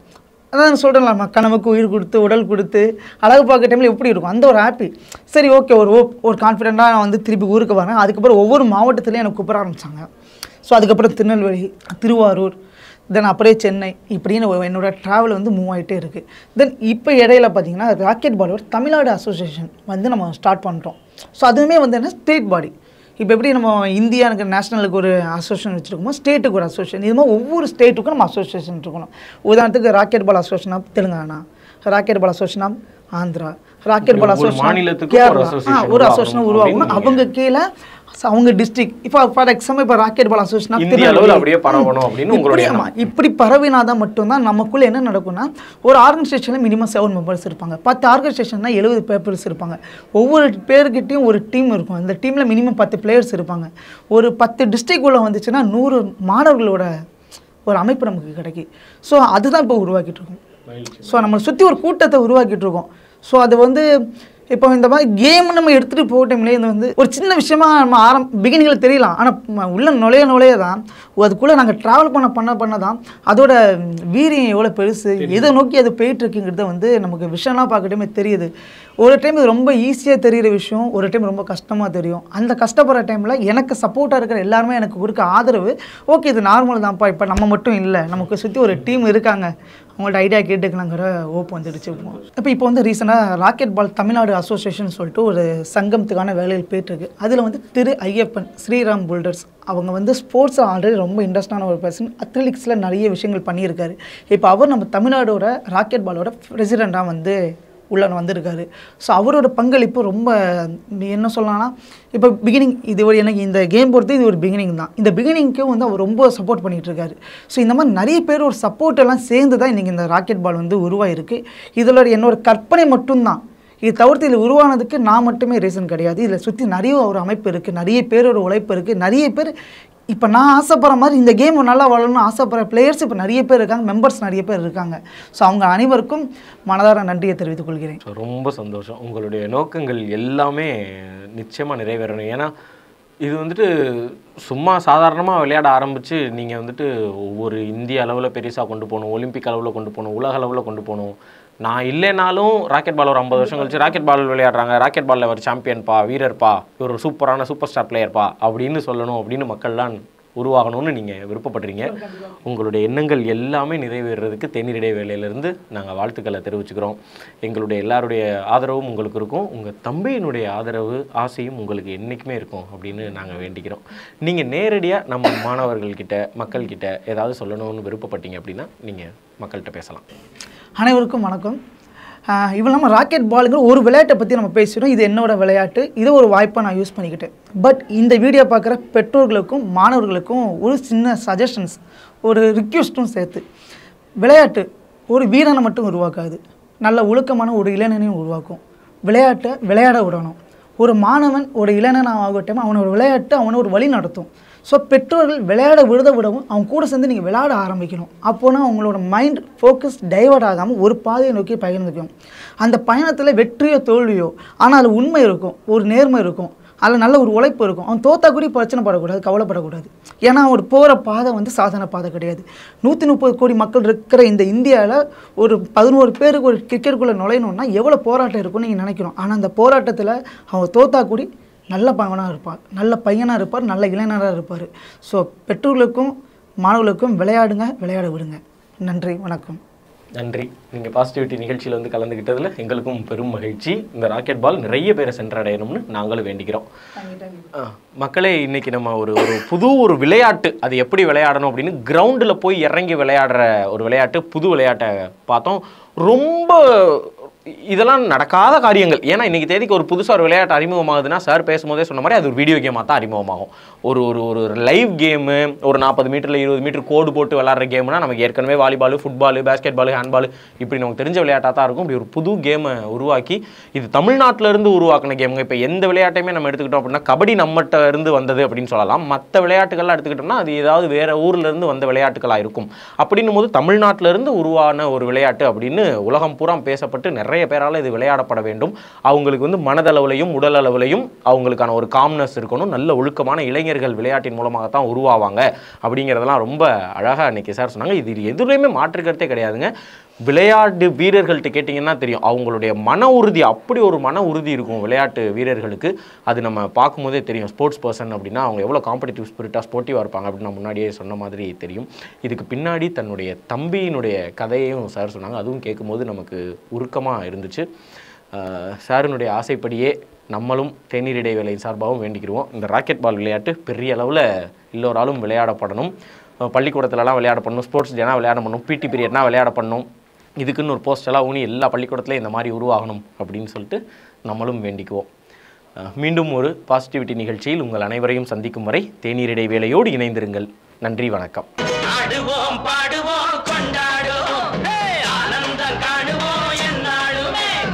அதான் சொல்கிறேன்ல நம்ம கனவுக்கு உயிர் கொடுத்து உடல் கொடுத்து அழகு பார்க்க டைமில் எப்படி இருக்கும் அந்த ஒரு ஹாப்பி சரி ஓகே ஒரு hope, ஒரு கான்ஃபிடென்ட்டாக நான் வந்து திருப்பி ஊருக்கு வரேன் அதுக்கப்புறம் ஒவ்வொரு மாவட்டத்துலேயும் எனக்கு கூப்பிட ஆரம்பித்தாங்க ஸோ அதுக்கப்புறம் திருநெல்வேலி திருவாரூர் தென் அப்படியே சென்னை இப்படின்னு ஒரு- என்னோட ட்ராவல் வந்து மூவ் ஆகிட்டே இருக்குது தென் இப்போ இடையில பார்த்தீங்கன்னா ராக்கெட் பால் ஒரு தமிழ்நாடு அசோசியேஷன் வந்து நம்ம ஸ்டார்ட் பண்ணுறோம் ஸோ அதுவுமே வந்து என்ன ஸ்டேட் பாடி இப்போ எப்படி நம்ம இந்தியானுக்கு நேஷனலுக்கு ஒரு அசோசியேஷன் வச்சுருக்கோமோ ஸ்டேட்டுக்கு ஒரு அசோசியேஷன் இது மாதிரி ஒவ்வொரு ஸ்டேட்டுக்கும் நம்ம அசோசியேஷன் இருக்கணும் உதாரணத்துக்கு rocket ball association of Telangana rocket ball association of Andhra rocket ball ஒவ்வொரு அசோசியேஷன் மாநிலத்துக்கும் ஒரு கேரளா ஆ, association ஒரு உருவாகணும் அசோசியேஷன் உருவாகணும் அப்படின்னு அவங்க கீழே ச- அவங்க டிஸ்ட்ரிக்ட் இப்போ ஃபார் எக்ஸாம்பிள் இப்போ ராக்கெட் பால் அசோசியேஷன் ஆஃப் இந்திய அளவில் அப்படியே பரவணும் அப்படின்னு உங்களுடைய இப்படி ஆமா, இப்படி பரவினாதான் மட்டும்தான் நமக்குள்ள என்ன நடக்கும்னா ஒரு ஆர்கனைசேஷனில் மினிமம் செவன் மெம்பர்ஸ் இருப்பாங்க பத்து ஆர்கனைசேஷன்னா எழுபது பேப்பர்ஸ் இருப்பாங்க ஒவ்வொரு பேர்கிட்டயும் ஒரு டீம் இருக்கும் அந்த டீமில் மினிமம் பத்து பிளேயர்ஸ் இருப்பாங்க ஒரு பத்து டிஸ்ட்ரிக் உள்ள வந்துச்சுன்னா நூறு மாணவர்களோட ஒரு அமைப்பு நமக்கு கிடைக்கும் ஸோ அதுதான் இப்போ உருவாக்கிட்டு இருக்கோம் ஸோ நம்மளை சுற்றி ஒரு கூட்டத்தை உருவாக்கிட்டு இருக்கோம் ஸோ அது வந்து இப்போ இந்த மாதிரி கேம் நம்ம எடுத்துகிட்டு போக டைம்லேயே இது வந்து ஒரு சின்ன விஷயமா நம்ம ஆரம் பிகினிங்கில் தெரியலாம் ஆனால் உள்ள நுழைய நுழைய தான் அதுக்குள்ளே நாங்கள் ட்ராவல் பண்ண பண்ண பண்ண தான் அதோட வீரியம் எவ்வளோ பெருசு எதை நோக்கி அது போயிட்டு இருக்குங்கிறத வந்து நமக்கு விஷயம்லாம் பார்க்க டைமே தெரியுது ஒரு டைம் இது ரொம்ப ஈஸியாக தெரியிற விஷயம் ஒரு டைம் ரொம்ப கஷ்டமாக தெரியும் அந்த கஷ்டப்படுற டைமில் எனக்கு சப்போர்ட்டாக இருக்கிற எல்லாருமே எனக்கு கொடுக்க ஆதரவு ஓகே இது நார்மல் தான்ப்பா இப்போ நம்ம மட்டும் இல்லை நமக்கு சுற்றி ஒரு டீம் இருக்காங்க அவங்கள்ட்ட ஐடியா கேட்டுக்கலாங்கிற ஓப்பு வந்துடுச்சு இப்போ இப்போ வந்து ரீசெண்டாக ராக்கெட் பால் தமிழ்நாடு அசோசியேஷன் சொல்லிட்டு ஒரு சங்கமத்துக்கான வேலையில் போயிட்டுருக்கு அதில் வந்து திரு ஐயப்பன் ஸ்ரீராம் புல்டர்ஸ் அவங்க வந்து ஸ்போர்ட்ஸ் ஆல்ரெடி ரொம்ப இன்ட்ரெஸ்டான ஒரு பர்சன் அத்லெட்டிக்ஸில் நிறைய விஷயங்கள் பண்ணியிருக்காரு இப்போ அவர் நம்ம தமிழ்நாடோட ராக்கெட் பாலோட பிரசிடெண்ட்டாக வந்து உள்ள வந்திருக்காரு ஸோ அவரோட பங்களிப்பு ரொம்ப என்ன சொல்லலாம்னா இப்போ பிகினிங் இது ஒரு எனக்கு இந்த கேம் பொறுத்து இது ஒரு பிகினிங் தான் இந்த பிகினிங்க்கும் வந்து அவர் ரொம்ப சப்போர்ட் பண்ணிட்டு இருக்காரு ஸோ இந்த மாதிரி நிறைய பேர் ஒரு சப்போர்ட் எல்லாம் சேர்ந்து தான் இன்றைக்கி இந்த ராக்கெட் பால் வந்து உருவாயிருக்கு இதில் என்னோட கற்பனை மட்டும்தான் இது தவிர்த்து இதில் உருவானதுக்கு நான் மட்டுமே ரீசன் கிடையாது இதில் சுற்றி நிறைய ஒரு அமைப்பு இருக்குது நிறைய பேரோட உழைப்பு இருக்குது நிறைய பேர் இப்போ நான் ஆசைப்படுற மாதிரி இந்த கேம் நல்லா வளரணும்னு ஆசைப்படுற பிளேயர்ஸ் இப்போ நிறைய பேர் இருக்காங்க மெம்பர்ஸ் நிறைய பேர் இருக்காங்க ஸோ அவங்க அனைவருக்கும் மனதார நன்றியை தெரிவித்துக் கொள்கிறேன் ஸோ ரொம்ப சந்தோஷம் உங்களுடைய நோக்கங்கள் எல்லாமே நிச்சயமாக நிறைவேறணும் ஏன்னா இது வந்துட்டு சும்மா சாதாரணமாக விளையாட ஆரம்பித்து நீங்கள் வந்துட்டு ஒவ்வொரு இந்திய அளவில் பெருசாக கொண்டு போகணும் ஒலிம்பிக் அளவில் கொண்டு போகணும் உலக அளவில் கொண்டு போகணும் நான் இல்லைனாலும் ராக்கெட் பால் ஒரு ஐம்பது வருஷம் கழிச்சு ராக்கெட் பால் விளையாடுறாங்க ராக்கெட் பாலில் ஒரு சாம்பியன்ப்பா வீரர்ப்பா இவர் ஒரு சூப்பரான சூப்பர் ஸ்டார் பிளேயர்ப்பா அப்படின்னு சொல்லணும் அப்படின்னு மக்கள்லாம் உருவாகணும்னு நீங்கள் விருப்பப்படுறீங்க உங்களுடைய எண்ணங்கள் எல்லாமே நிறைவேறுறதுக்கு தேநீர் இடைவேளையிலேருந்து நாங்கள் வாழ்த்துக்களை தெரிவிச்சுக்கிறோம் எங்களுடைய எல்லாருடைய ஆதரவும் உங்களுக்கு இருக்கும் உங்கள் தம்பியினுடைய ஆதரவு ஆசையும் உங்களுக்கு என்றைக்குமே இருக்கும் அப்படின்னு நாங்கள் வேண்டிக்கிறோம் நீங்கள் நேரடியாக நம்ம மாணவர்கள்கிட்ட மக்கள்கிட்ட ஏதாவது சொல்லணும்னு விருப்பப்பட்டீங்க அப்படின்னா நீங்கள் மக்கள்கிட்ட பேசலாம் அனைவருக்கும் வணக்கம் ஆஹ் இவ்வளவு நம்ம ராக்கெட் பாலுங்கிற ஒரு விளையாட்டை பற்றி நம்ம பேசுகிறோம் இது என்னோட விளையாட்டு இதை ஒரு வாய்ப்பாக நான் யூஸ் பண்ணிக்கிட்டேன் பட் இந்த வீடியோ பார்க்குற பெற்றோர்களுக்கும் மாணவர்களுக்கும் ஒரு சின்ன சஜஷன்ஸ் ஒரு ரிக்வெஸ்ட்டும் சேர்த்து விளையாட்டு ஒரு வீரனை மட்டும் உருவாக்காது நல்ல ஒழுக்கமான ஒரு இளைஞனையும் உருவாக்கும் விளையாட்டை விளையாட விடணும் ஒரு மாணவன் ஒரு இளைஞன் ஆகட்டும் அவனை ஒரு விளையாட்டு அவனை ஒரு வழி நடத்தும் ஸோ பெற்றோர்கள் விளையாட விடுத விடவும் அவங்க கூட சேர்ந்து நீங்கள் விளையாட ஆரம்பிக்கணும் அப்போனா உங்களோட மைண்ட் ஃபோக்கஸ் டைவர்ட் ஆகாமல் ஒரு பாதையை நோக்கி பயணிக்கும் அந்த பயணத்தில் வெற்றியோ தோல்வியோ ஆனால் அது உண்மை இருக்கும் ஒரு நேர்மை இருக்கும் அதில் நல்ல ஒரு உழைப்பு இருக்கும் அவன் தோத்தா கூட பிரச்சனை படக்கூடாது கவலைப்படக்கூடாது ஏன்னா அவர் போகிற பாதை வந்து சாதன பாதை கிடையாது நூற்றி முப்பது கோடி மக்கள் இருக்கிற இந்த இந்தியாவில் ஒரு பதினோரு பேருக்கு ஒரு கிரிக்கெட்டுக்குள்ளே நுழையணும்னா எவ்வளோ போராட்டம் இருக்கும்னு நீங்கள் நினைக்கிறோம் ஆனால் அந்த போராட்டத்தில் அவன் தோத்தா கூடி நல்ல பையனாக இருப்பார் நல்ல பையனாக இருப்பார் நல்ல இளைஞராக இருப்பார் ஸோ பெற்றோர்களுக்கும் மாணவர்களுக்கும் விளையாடுங்க விளையாட விடுங்க நன்றி வணக்கம் நன்றி நீங்கள் பாசிட்டிவிட்டி நிகழ்ச்சியில் வந்து கலந்துக்கிட்டதில் எங்களுக்கும் பெரும் மகிழ்ச்சி இந்த ராக்கெட் பால் நிறைய பேரை சென்றடையணும்னு நாங்களும் வேண்டிக்கிறோம் ஆ, மக்களே இன்னைக்கு நம்ம ஒரு ஒரு புது ஒரு விளையாட்டு அது எப்படி விளையாடணும் அப்படின்னு கிரவுண்டில் போய் இறங்கி விளையாடுற ஒரு விளையாட்டு புது விளையாட்டை பார்த்தோம் ரொம்ப இதெல்லாம் நடக்காத காரியங்கள் ஏன்னா இன்னைக்கு தேதிக்கு ஒரு புதுசாக ஒரு விளையாட்டு அறிமுகமாகுதுன்னா சார் பேசும்போதே சொன்ன மாதிரி அது ஒரு வீடியோ கேமாக தான் அறிமுகமாகும் ஒரு ஒரு ஒரு லைவ் கேமு ஒரு நாற்பது மீட்டரில் இருபது மீட்டர் கோடு போட்டு விளாட்ற கேம்னா நமக்கு ஏற்கனவே volleyball football basketball handball இப்படி நமக்கு தெரிஞ்ச விளையாட்டாக தான் இருக்கும் இப்படி ஒரு புது கேமை உருவாக்கி இது தமிழ்நாட்டில இருந்து உருவாக்கின கேமுங்க இப்போ எந்த விளையாட்டையுமே நம்ம எடுத்துக்கிட்டோம் அப்படின்னா கபடி நம்மகிட்ட இருந்து வந்தது அப்படின்னு சொல்லலாம் மற்ற விளையாட்டுகள்லாம் எடுத்துக்கிட்டோம்னா அது ஏதாவது வேற ஊர்ல இருந்து வந்த விளையாட்டுகளாக இருக்கும் அப்படின்னும் போது தமிழ்நாட்டில இருந்து உருவான ஒரு விளையாட்டு அப்படின்னு உலகம் பூரா பேசப்பட்டு நிறைய பேரால் இது விளையாடப்பட வேண்டும் அவங்களுக்கு வந்து மனதளவுலையும் உடல் அளவுலையும் அவங்களுக்கான ஒரு காம்னஸ் இருக்கணும் நல்ல ஒழுக்கமான இளைஞர்கள் விளையாட்டின் மூலமாகத்தான் உருவாவாங்க அப்படிங்கிறதெல்லாம் ரொம்ப அழகாக அன்னைக்கு சார் சொன்னாங்க இது எதுலையுமே மாற்று கருத்தே கிடையாதுங்க விளையாட்டு வீரர்கள்ட்ட கேட்டிங்கன்னா தெரியும் அவங்களுடைய மன உறுதி அப்படி ஒரு மன உறுதி இருக்கும் விளையாட்டு வீரர்களுக்கு அது நம்ம பார்க்கும்போதே தெரியும் ஸ்போர்ட்ஸ் பர்சன் அப்படின்னா அவங்க எவ்வளோ காம்படிட்டிவ் ஸ்பிரிட்டாக ஸ்போர்ட்டிவாக இருப்பாங்க அப்படின்னு நான் முன்னாடியே சொன்ன மாதிரி தெரியும் இதுக்கு பின்னாடி தன்னுடைய தம்பியினுடைய கதையையும் சார் சொன்னாங்க அதுவும் கேட்கும்போது நமக்கு உருக்கமாக இருந்துச்சு ஆஹ் சாரினுடைய ஆசைப்படியே நம்மளும் தேநீர் இடைவேளை சார்பாகவும் வேண்டிக்கிடுவோம் இந்த ராக்கெட் பால் விளையாட்டு பெரிய அளவில் எல்லோராலும் விளையாடப்படணும் அஹ் பள்ளிக்கூடத்துலலாம் விளையாட பண்ணணும் ஸ்போர்ட்ஸ் டேனா விளையாட பண்ணணும் பிடி பீரியட்னா விளையாட பண்ணணும் இதுக்குன்னு ஒரு போஸ்ட் எல்லாம் ஊனி எல்லா பள்ளிக்கூடத்துலையும் இந்த மாதிரி உருவாகணும் அப்படின்னு சொல்லிட்டு நம்மளும் வேண்டிக்குவோம் அஹ் மீண்டும் ஒரு பாசிட்டிவிட்டி நிகழ்ச்சியில் உங்கள் அனைவரையும் சந்திக்கும் வரை தேநீர் இடைவேளையோடு இணைந்திருங்கள் நன்றி வணக்கம் ஆடுவோம் பா